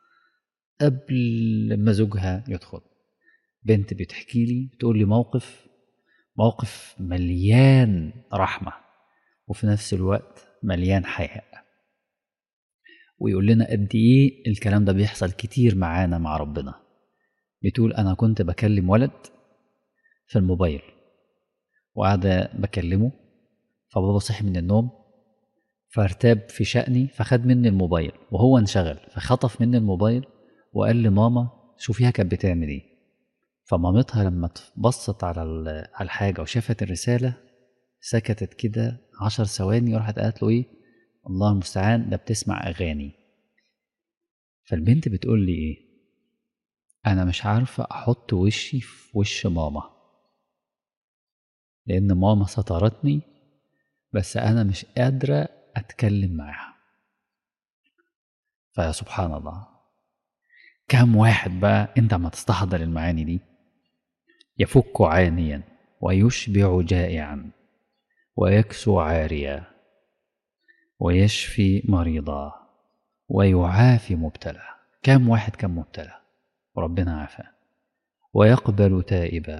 قبل ما زوجها يدخل بنت بتحكي لي بتقول لي موقف موقف مليان رحمة وفي نفس الوقت مليان حياء ويقول لنا قد ايه الكلام ده بيحصل كتير معانا مع ربنا بتقول انا كنت بكلم ولد في الموبايل وقاعدة بكلمه فبابا صحي من النوم فارتاب في شأني فخد مني الموبايل وهو انشغل فخطف مني الموبايل وقال لماما شوفيها كانت بتعمل ايه فمامتها لما بصت على على الحاجة وشافت الرسالة سكتت كده عشر ثواني وراحت قالت له ايه الله المستعان ده بتسمع أغاني فالبنت بتقول لي إيه أنا مش عارفة أحط وشي في وش ماما لأن ماما سترتني بس أنا مش قادرة أتكلم معاها فيا سبحان الله كم واحد بقى أنت ما تستحضر المعاني دي يفك عانيا ويشبع جائعا ويكسو عاريا ويشفي مريضا ويعافي مبتلى كم واحد كان مبتلى وربنا عافاه ويقبل تائبا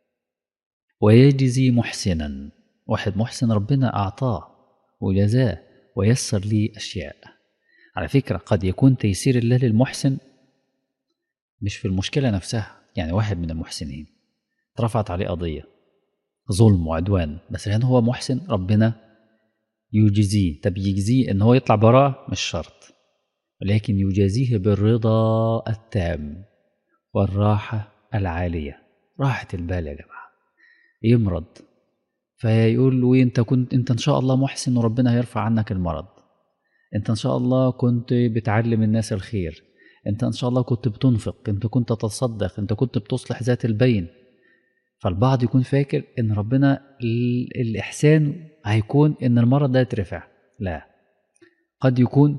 ويجزي محسنا واحد محسن ربنا أعطاه وجزاه ويسر لي أشياء على فكرة قد يكون تيسير الله للمحسن مش في المشكلة نفسها يعني واحد من المحسنين رفعت عليه قضية ظلم وعدوان بس لأن هو محسن ربنا يجزيه طب يجزيه ان هو يطلع براءة مش شرط ولكن يجازيه بالرضا التام والراحة العالية راحة البال يا جماعة يمرض فيقول له انت كنت انت ان شاء الله محسن وربنا هيرفع عنك المرض انت ان شاء الله كنت بتعلم الناس الخير انت ان شاء الله كنت بتنفق انت كنت تتصدق انت كنت بتصلح ذات البين فالبعض يكون فاكر ان ربنا الاحسان هيكون ان المرض ده يترفع لا قد يكون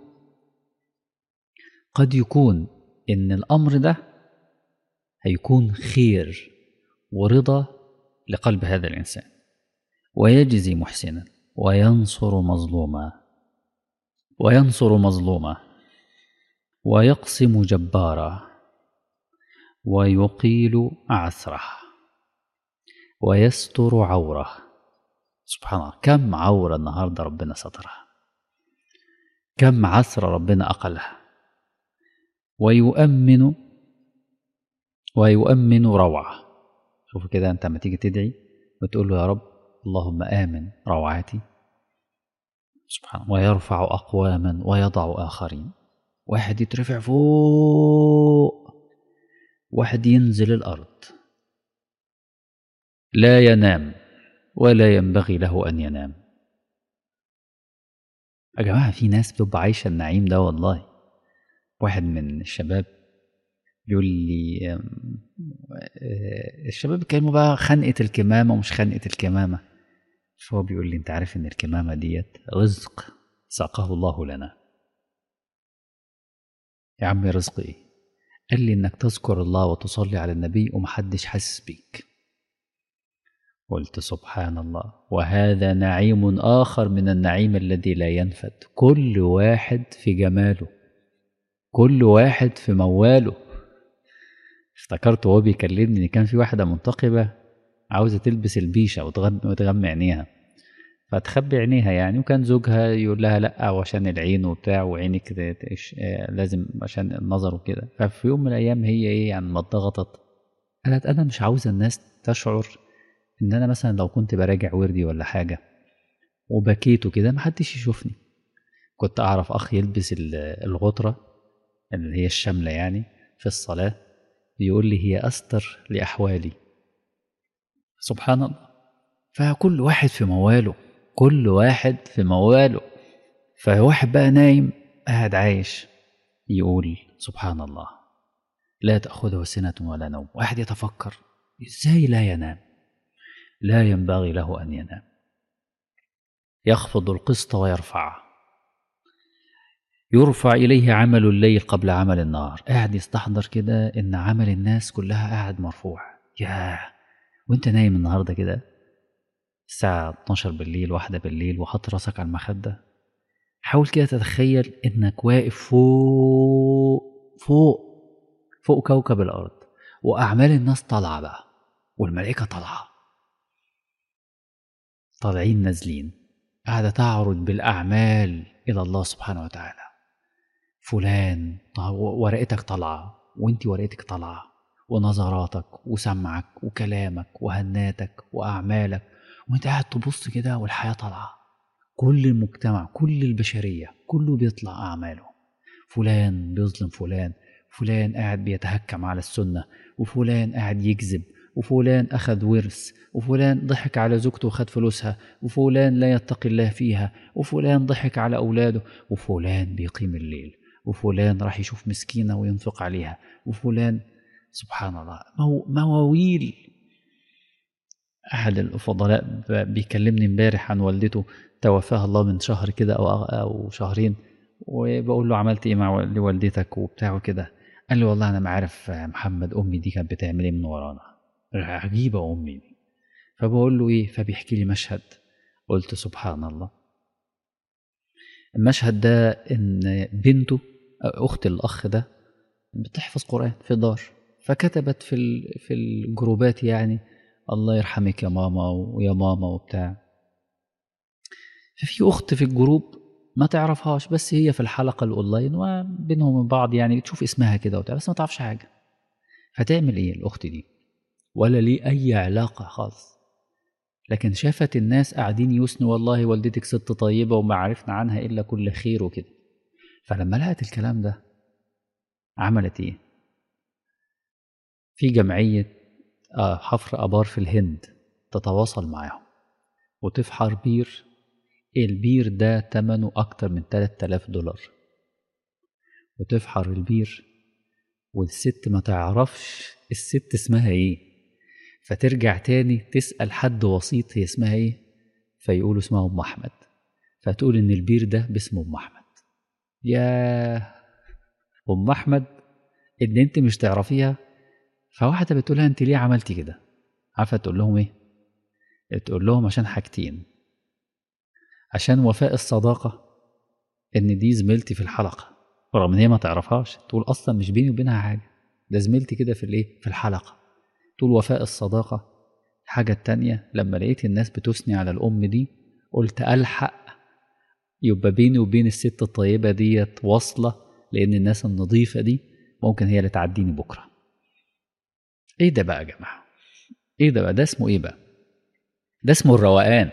قد يكون ان الامر ده هيكون خير ورضا لقلب هذا الإنسان ويجزي محسنا وينصر مظلوما وينصر مظلوما ويقسم جبارا ويقيل عثره ويستر عوره سبحان الله كم عورة النهاردة ربنا سترها كم عثرة ربنا أقلها ويؤمن ويؤمن روعة شوف كده أنت لما تيجي تدعي وتقول له يا رب اللهم آمن روعاتي سبحان الله ويرفع أقواما ويضع آخرين واحد يترفع فوق واحد ينزل الأرض لا ينام ولا ينبغي له أن ينام يا جماعة في ناس بتبقى عايشة النعيم ده والله واحد من الشباب بيقول لي الشباب بيتكلموا بقى خنقة الكمامة ومش خنقة الكمامة فهو بيقول لي انت عارف ان الكمامة ديت رزق ساقه الله لنا يا عم رزق ايه قال لي انك تذكر الله وتصلي على النبي ومحدش حاسس بيك قلت سبحان الله وهذا نعيم آخر من النعيم الذي لا ينفد كل واحد في جماله كل واحد في مواله افتكرت وهو بيكلمني ان كان في واحدة منتقبة عاوزة تلبس البيشة وتغمي عينيها فتخبي عينيها يعني وكان زوجها يقول لها لا وعشان العين وبتاع وعينك لازم عشان النظر وكده ففي يوم من الايام هي ايه يعني ما اتضغطت قالت انا مش عاوزه الناس تشعر ان انا مثلا لو كنت براجع وردي ولا حاجه وبكيت وكده محدش يشوفني كنت اعرف اخ يلبس الغطره اللي هي الشامله يعني في الصلاه بيقول لي هي استر لاحوالي سبحان الله فكل واحد في مواله كل واحد في مواله فواحد بقى نايم قاعد عايش يقول سبحان الله لا تأخذه سنة ولا نوم واحد يتفكر ازاي لا ينام لا ينبغي له أن ينام يخفض القسط ويرفعه يرفع إليه عمل الليل قبل عمل النهار قاعد يستحضر كده إن عمل الناس كلها قاعد مرفوع ياه وانت نايم النهاردة كده الساعة 12 بالليل واحدة بالليل وحط راسك على المخدة حاول كده تتخيل إنك واقف فوق فوق فوق كوكب الأرض وأعمال الناس طالعة بقى والملائكة طالعة طالعين نازلين قاعدة تعرض بالأعمال إلى الله سبحانه وتعالى فلان ورقتك طالعة وانت ورقتك طالعة ونظراتك وسمعك وكلامك وهناتك وأعمالك وانت قاعد تبص كده والحياة طالعة كل المجتمع كل البشرية كله بيطلع أعماله فلان بيظلم فلان فلان قاعد بيتهكم على السنة وفلان قاعد يكذب وفلان أخذ ورث وفلان ضحك على زوجته وخد فلوسها وفلان لا يتقي الله فيها وفلان ضحك على أولاده وفلان بيقيم الليل وفلان راح يشوف مسكينة وينفق عليها وفلان سبحان الله مواويل أحد الفضلاء بيكلمني امبارح عن والدته توفاها الله من شهر كده أو أو شهرين وبقول له عملت إيه مع لوالدتك وبتاع كده قال لي والله أنا ما عارف محمد أمي دي كانت بتعمل إيه من ورانا عجيبة أمي دي فبقول له إيه فبيحكي لي مشهد قلت سبحان الله المشهد ده إن بنته أخت الأخ ده بتحفظ قرآن في دار فكتبت في في الجروبات يعني الله يرحمك يا ماما ويا ماما وبتاع ففي أخت في الجروب ما تعرفهاش بس هي في الحلقة الأونلاين وبينهم من بعض يعني تشوف اسمها كده وبتاع بس ما تعرفش حاجة فتعمل إيه الأخت دي ولا ليه أي علاقة خالص لكن شافت الناس قاعدين يثنوا والله والدتك ست طيبة وما عرفنا عنها إلا كل خير وكده فلما لقت الكلام ده عملت إيه في جمعية حفر آبار في الهند تتواصل معاهم وتفحر بير البير ده تمنه أكتر من 3000 دولار وتفحر البير والست ما تعرفش الست اسمها ايه فترجع تاني تسأل حد وسيط هي اسمها ايه فيقولوا اسمها أم أحمد فتقول إن البير ده باسم أم أحمد يا أم أحمد إن أنت مش تعرفيها فواحدة بتقولها أنت ليه عملتي كده عارفة تقول لهم إيه تقول لهم عشان حاجتين عشان وفاء الصداقة إن دي زميلتي في الحلقة رغم إن هي ما تعرفهاش تقول أصلا مش بيني وبينها حاجة ده زميلتي كده في الإيه في الحلقة تقول وفاء الصداقة الحاجة التانية لما لقيت الناس بتثني على الأم دي قلت ألحق يبقى بيني وبين الست الطيبة ديت واصلة لأن الناس النظيفة دي ممكن هي اللي تعديني بكرة إيه ده بقى يا جماعة إيه ده بقى ده اسمه إيه بقى ده اسمه الروقان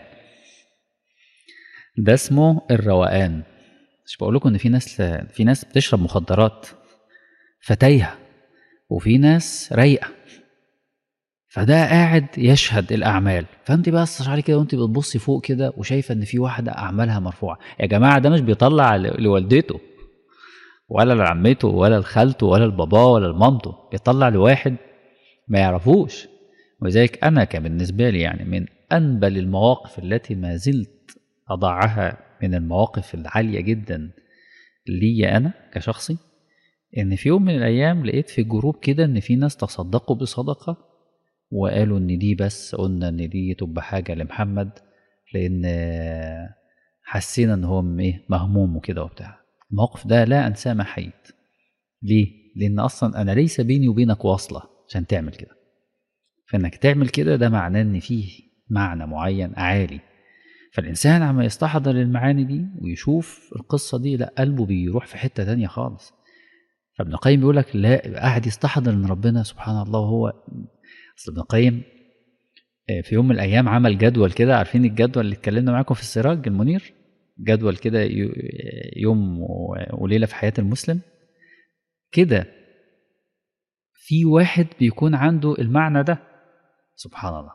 ده اسمه الروقان مش بقول لكم ان في ناس في ناس بتشرب مخدرات فتايهه وفي ناس رايقه فده قاعد يشهد الاعمال فانت بقى استشعري كده وانت بتبصي فوق كده وشايفه ان في واحده اعمالها مرفوعه يا جماعه ده مش بيطلع لوالدته ولا لعمته ولا لخالته ولا لباباه ولا لمامته بيطلع لواحد ما يعرفوش ولذلك انا كان بالنسبه لي يعني من انبل المواقف التي ما زلت اضعها من المواقف العاليه جدا لي انا كشخصي ان في يوم من الايام لقيت في جروب كده ان في ناس تصدقوا بصدقه وقالوا ان دي بس قلنا ان دي تبقى حاجه لمحمد لان حسينا ان هو ايه مهموم وكده وبتاع الموقف ده لا انساه ما حييت ليه لان اصلا انا ليس بيني وبينك واصله عشان تعمل كده فانك تعمل كده ده معناه ان فيه معنى معين عالي فالإنسان عما يستحضر المعاني دي ويشوف القصة دي لا قلبه بيروح في حتة تانية خالص فابن القيم بيقول لك لا قاعد يستحضر ان ربنا سبحان الله هو اصل ابن القيم في يوم من الايام عمل جدول كده عارفين الجدول اللي اتكلمنا معاكم في السراج المنير جدول كده يوم وليله في حياه المسلم كده في واحد بيكون عنده المعنى ده سبحان الله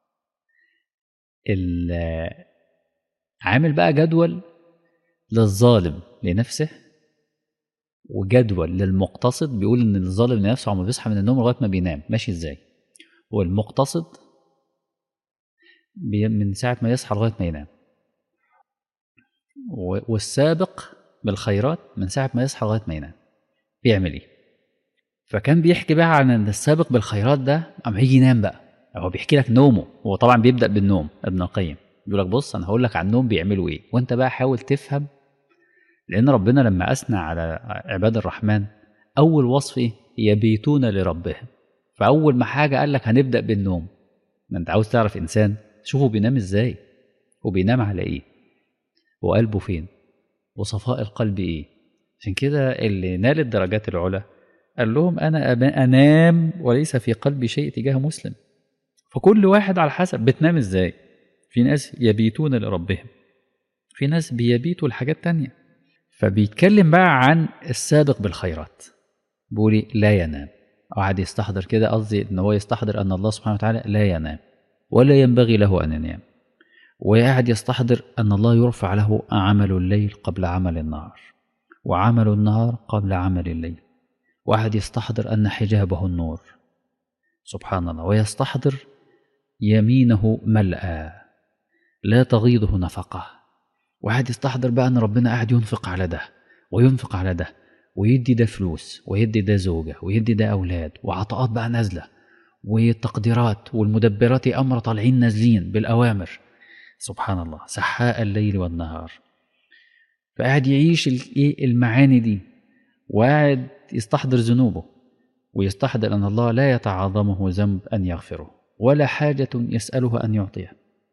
عامل بقى جدول للظالم لنفسه وجدول للمقتصد بيقول ان الظالم لنفسه عم بيصحى من النوم لغايه ما بينام ماشي ازاي والمقتصد من ساعه ما يصحى لغايه ما ينام والسابق بالخيرات من ساعه ما يصحى لغايه ما ينام بيعمل ايه فكان بيحكي بقى عن ان السابق بالخيرات ده اما يجي ينام بقى هو بيحكي لك نومه هو طبعا بيبدا بالنوم ابن القيم بيقول لك بص انا هقول لك عن النوم بيعملوا ايه وانت بقى حاول تفهم لان ربنا لما اثنى على عباد الرحمن اول وصف ايه يبيتون لربهم فاول ما حاجه قال لك هنبدا بالنوم ما انت عاوز تعرف انسان شوفه بينام ازاي وبينام على ايه وقلبه فين وصفاء القلب ايه عشان كده اللي نال الدرجات العلى قال لهم انا انام وليس في قلبي شيء تجاه مسلم فكل واحد على حسب بتنام ازاي في ناس يبيتون لربهم في ناس بيبيتوا لحاجات تانية فبيتكلم بقى عن السابق بالخيرات بيقول لا ينام قعد يستحضر كده قصدي ان هو يستحضر ان الله سبحانه وتعالى لا ينام ولا ينبغي له ان ينام وقاعد يستحضر ان الله يرفع له عمل الليل قبل عمل النهار وعمل النهار قبل عمل الليل وقعد يستحضر ان حجابه النور سبحان الله ويستحضر يمينه ملأى لا تغيضه نفقة وقاعد يستحضر بقى ان ربنا قاعد ينفق على ده وينفق على ده ويدي ده فلوس ويدي ده زوجة ويدي ده أولاد وعطاءات بقى نازلة والتقديرات والمدبرات أمر طالعين نازلين بالأوامر سبحان الله سحاء الليل والنهار فقاعد يعيش المعاني دي وقاعد يستحضر ذنوبه ويستحضر أن الله لا يتعاظمه ذنب أن يغفره ولا حاجة يسأله أن يعطيه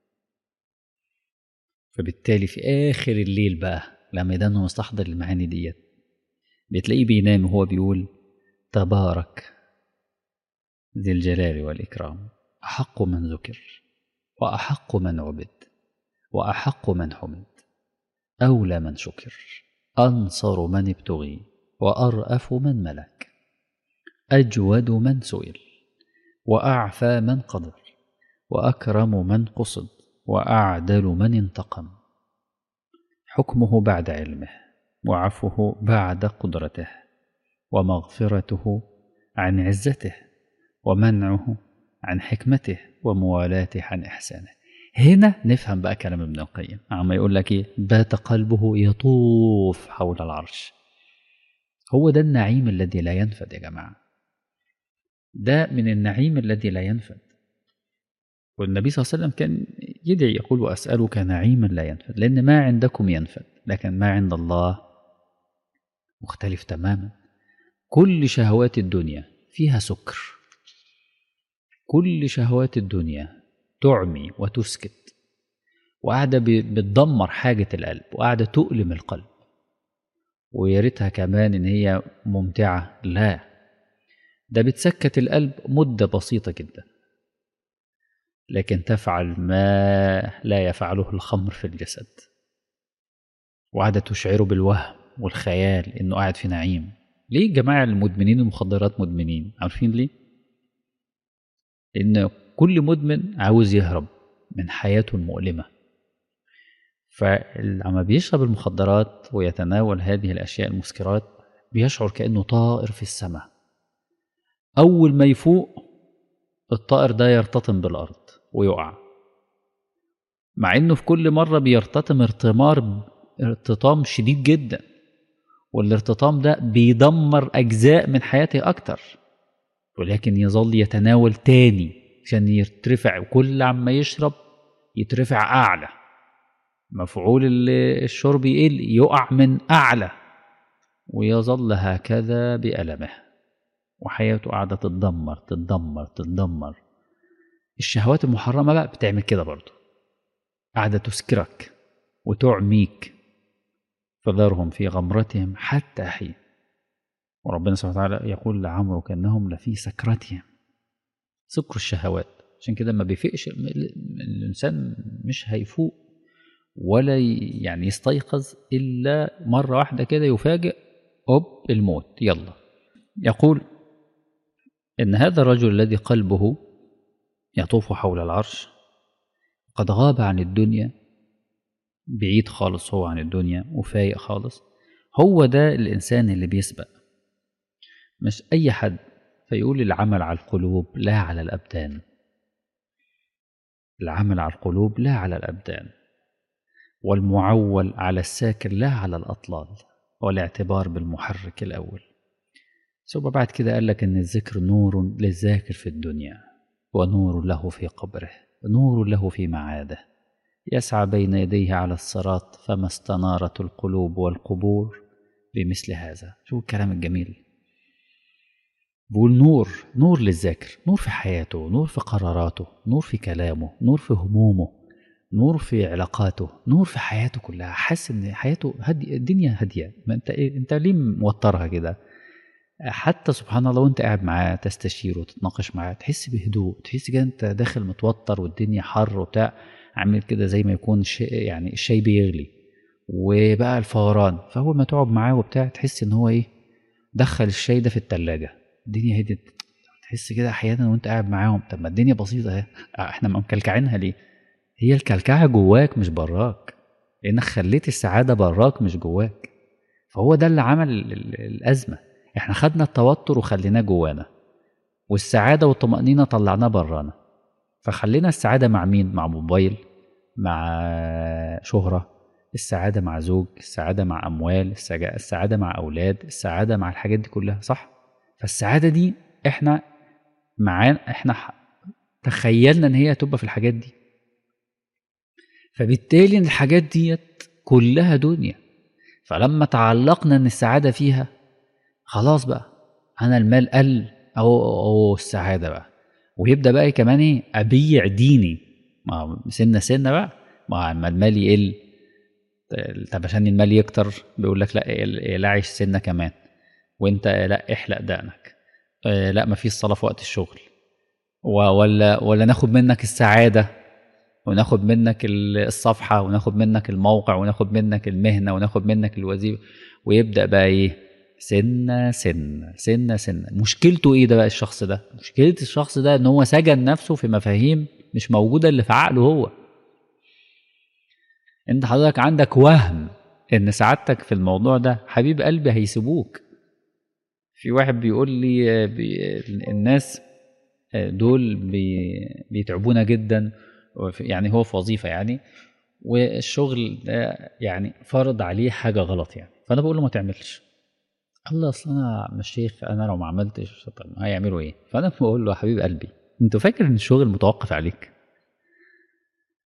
فبالتالي في آخر الليل بقى لما يدانه مستحضر المعاني ديت بتلاقيه بينام وهو بيقول تبارك ذي الجلال والإكرام أحق من ذكر وأحق من عبد وأحق من حمد أولى من شكر أنصر من ابتغي وأرأف من ملك أجود من سئل وأعفى من قدر وأكرم من قصد وأعدل من انتقم حكمه بعد علمه وعفوه بعد قدرته ومغفرته عن عزته ومنعه عن حكمته وموالاته عن إحسانه هنا نفهم بقى كلام ابن القيم عما يقول لك ايه بات قلبه يطوف حول العرش هو ده النعيم الذي لا ينفد يا جماعه ده من النعيم الذي لا ينفد والنبي صلى الله عليه وسلم كان يدعي يقول وأسألك نعيما لا ينفد لأن ما عندكم ينفد لكن ما عند الله مختلف تماما كل شهوات الدنيا فيها سكر كل شهوات الدنيا تعمي وتسكت وقاعدة بتدمر حاجة القلب وقاعدة تؤلم القلب ويا ريتها كمان إن هي ممتعة لا ده بتسكت القلب مدة بسيطة جدا لكن تفعل ما لا يفعله الخمر في الجسد وقاعدة تشعره بالوهم والخيال إنه قاعد في نعيم ليه جماعة المدمنين المخدرات مدمنين عارفين ليه؟ لأن كل مدمن عاوز يهرب من حياته المؤلمة فلما بيشرب المخدرات ويتناول هذه الأشياء المسكرات بيشعر كأنه طائر في السماء أول ما يفوق الطائر ده يرتطم بالأرض ويقع مع إنه في كل مرة بيرتطم ارتمار ارتطام شديد جدا والارتطام ده بيدمر أجزاء من حياته أكتر ولكن يظل يتناول تاني عشان يترفع وكل عما يشرب يترفع أعلى مفعول الشرب يقل يقع من أعلى ويظل هكذا بألمه وحياته قاعدة تتدمر تتدمر تتدمر الشهوات المحرمة بقى بتعمل كده برضه قاعدة تسكرك وتعميك فذرهم في غمرتهم حتى حين وربنا سبحانه وتعالى يقول لعمرك انهم لفي سكرتهم سكر الشهوات عشان كده ما بيفقش الانسان مش هيفوق ولا يعني يستيقظ الا مره واحده كده يفاجئ اوب الموت يلا يقول ان هذا الرجل الذي قلبه يطوف حول العرش قد غاب عن الدنيا بعيد خالص هو عن الدنيا وفايق خالص هو ده الإنسان اللي بيسبق مش أي حد فيقول العمل على القلوب لا على الأبدان العمل على القلوب لا على الأبدان والمعول على الساكن لا على الأطلال والاعتبار بالمحرك الأول ثم بعد كده قال لك إن الذكر نور للذاكر في الدنيا ونور له في قبره نور له في معاده يسعى بين يديه على الصراط فما استنارت القلوب والقبور بمثل هذا شو الكلام الجميل بقول نور نور للذاكر نور في حياته نور في قراراته نور في كلامه نور في همومه نور في علاقاته نور في حياته كلها حاسس ان حياته هدي الدنيا هاديه ما انت إيه انت ليه موترها كده حتى سبحان الله وانت قاعد معاه تستشيره وتتناقش معاه تحس بهدوء تحس كده انت داخل متوتر والدنيا حر وبتاع عامل كده زي ما يكون شيء يعني الشاي بيغلي وبقى الفوران فاول ما تقعد معاه وبتاع تحس ان هو ايه دخل الشاي ده في التلاجة الدنيا هدت تحس كده احيانا وانت قاعد معاهم طب ما الدنيا بسيطه اهي احنا مكلكعينها ليه هي الكلكعه جواك مش براك لانك خليت السعاده براك مش جواك فهو ده اللي عمل الازمه احنا خدنا التوتر وخليناه جوانا والسعاده والطمانينه طلعناه برانا فخلينا السعاده مع مين مع موبايل مع شهره السعاده مع زوج السعاده مع اموال السعاده مع اولاد السعاده مع الحاجات دي كلها صح فالسعاده دي احنا معانا احنا تخيلنا ان هي هتبقى في الحاجات دي فبالتالي ان الحاجات ديت كلها دنيا فلما تعلقنا ان السعاده فيها خلاص بقى انا المال قل او او السعاده بقى ويبدا بقى كمان ايه ابيع ديني ما سنه سنه بقى ما اما المال يقل طب عشان المال يكتر بيقول لك لا لا عيش سنه كمان وانت لا احلق دقنك لا ما فيش صلاه في وقت الشغل ولا ولا ناخد منك السعاده وناخد منك الصفحه وناخد منك الموقع وناخد منك المهنه وناخد منك الوظيفه ويبدا بقى ايه سنة سنة سنة سنة مشكلته ايه ده بقى الشخص ده مشكلة الشخص ده ان هو سجن نفسه في مفاهيم مش موجودة اللي في عقله هو انت حضرتك عندك وهم ان سعادتك في الموضوع ده حبيب قلبي هيسيبوك في واحد بيقول لي بي الناس دول بي بيتعبونا جدا يعني هو في وظيفه يعني والشغل ده يعني فرض عليه حاجه غلط يعني فانا بقول له ما تعملش الله اصل انا مش شيخ انا لو ما عملتش طب هيعملوا ايه فانا بقول له يا حبيب قلبي انت فاكر ان الشغل متوقف عليك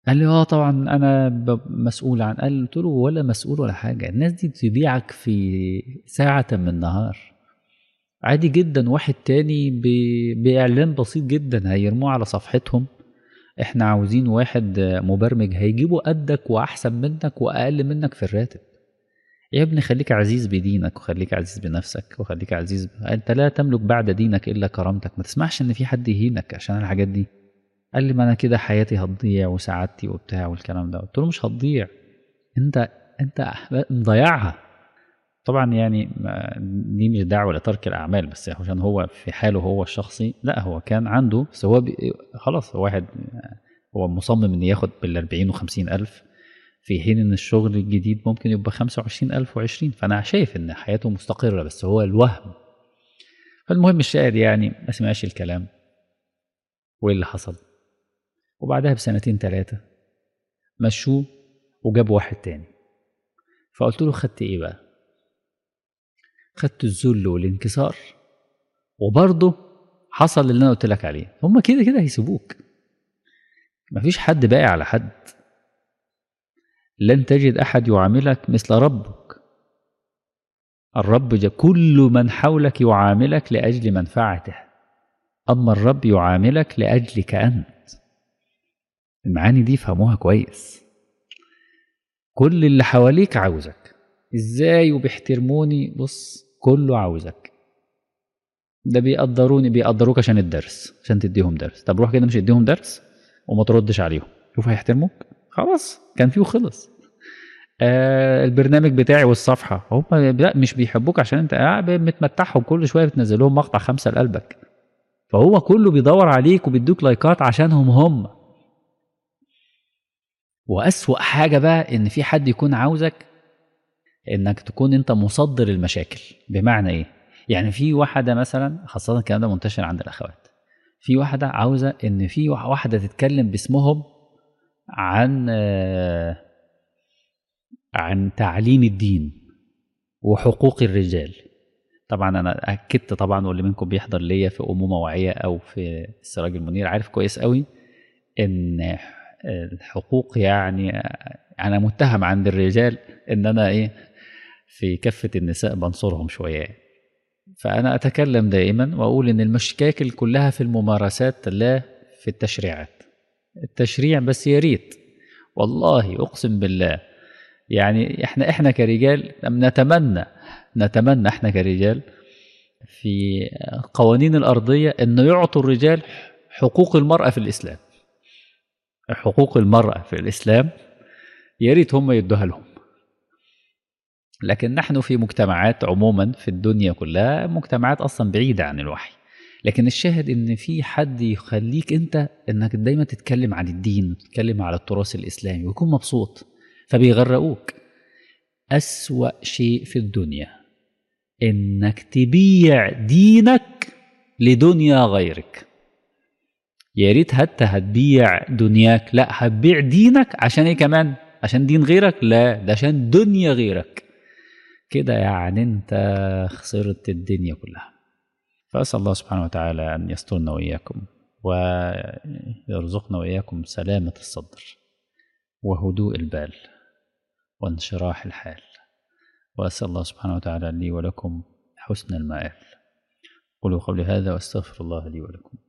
قال لي اه طبعا انا ب- مسؤول عن قال قلت له ولا مسؤول ولا حاجه الناس دي تبيعك في ساعه من النهار عادي جدا واحد تاني ب- باعلان بسيط جدا هيرموه على صفحتهم احنا عاوزين واحد مبرمج هيجيبوا قدك واحسن منك واقل منك في الراتب يا ابني خليك عزيز بدينك وخليك عزيز بنفسك وخليك عزيز ب... انت لا تملك بعد دينك الا كرامتك ما تسمعش ان في حد يهينك عشان الحاجات دي قال لي ما انا كده حياتي هتضيع وسعادتي وبتاع والكلام ده قلت له مش هتضيع انت انت مضيعها طبعا يعني ما- دي مش دعوه لترك الاعمال بس عشان هو في حاله هو الشخصي لا هو كان عنده بس هو بي خلاص هو واحد هو مصمم ان ياخد بال 40 و50 الف في حين ان الشغل الجديد ممكن يبقى 25 الف و20 فانا شايف ان حياته مستقره بس هو الوهم فالمهم الشاعر يعني ما سمعش الكلام وايه اللي حصل وبعدها بسنتين ثلاثه مشوه وجاب واحد تاني فقلت له خدت ايه بقى خدت الذل والانكسار وبرضه حصل اللي انا قلت لك عليه هما كده كده هيسيبوك مفيش حد باقي على حد لن تجد احد يعاملك مثل ربك الرب جا كل من حولك يعاملك لاجل منفعته اما الرب يعاملك لاجلك انت المعاني دي فهموها كويس كل اللي حواليك عاوزك ازاي وبيحترموني بص كله عاوزك ده بيقدروني بيقدروك عشان الدرس عشان تديهم درس طب روح كده مش اديهم درس وما تردش عليهم شوف هيحترموك خلاص كان فيه وخلص آه البرنامج بتاعي والصفحه هم لا مش بيحبوك عشان انت قاعد متمتعهم كل شويه بتنزل لهم مقطع خمسه لقلبك فهو كله بيدور عليك وبيدوك لايكات عشانهم هم واسوأ حاجه بقى ان في حد يكون عاوزك انك تكون انت مصدر المشاكل بمعنى ايه يعني في واحده مثلا خاصه الكلام ده منتشر عند الاخوات في واحده عاوزه ان في واحده تتكلم باسمهم عن آه، عن تعليم الدين وحقوق الرجال طبعا انا اكدت طبعا واللي منكم بيحضر ليا في امومه واعيه او في السراج المنير عارف كويس قوي ان الحقوق يعني انا متهم عند الرجال ان انا ايه في كفه النساء بنصرهم شويه فانا اتكلم دائما واقول ان المشاكل كلها في الممارسات لا في التشريعات التشريع بس يا ريت والله اقسم بالله يعني احنا احنا كرجال نتمنى نتمنى احنا كرجال في قوانين الارضيه انه يعطوا الرجال حقوق المراه في الاسلام حقوق المراه في الاسلام يا ريت هم يدوها لهم لكن نحن في مجتمعات عموما في الدنيا كلها مجتمعات اصلا بعيده عن الوحي لكن الشاهد ان في حد يخليك انت انك دايما تتكلم عن الدين وتتكلم على التراث الاسلامي ويكون مبسوط فبيغرقوك اسوا شيء في الدنيا انك تبيع دينك لدنيا غيرك يا ريت حتى هتبيع دنياك لا هتبيع دينك عشان ايه كمان عشان دين غيرك لا ده عشان دنيا غيرك كده يعني انت خسرت الدنيا كلها فأسأل الله سبحانه وتعالى أن يسترنا وإياكم ويرزقنا وإياكم سلامة الصدر وهدوء البال وانشراح الحال وأسأل الله سبحانه وتعالى لي ولكم حسن المآل قولوا قولي هذا وأستغفر الله لي ولكم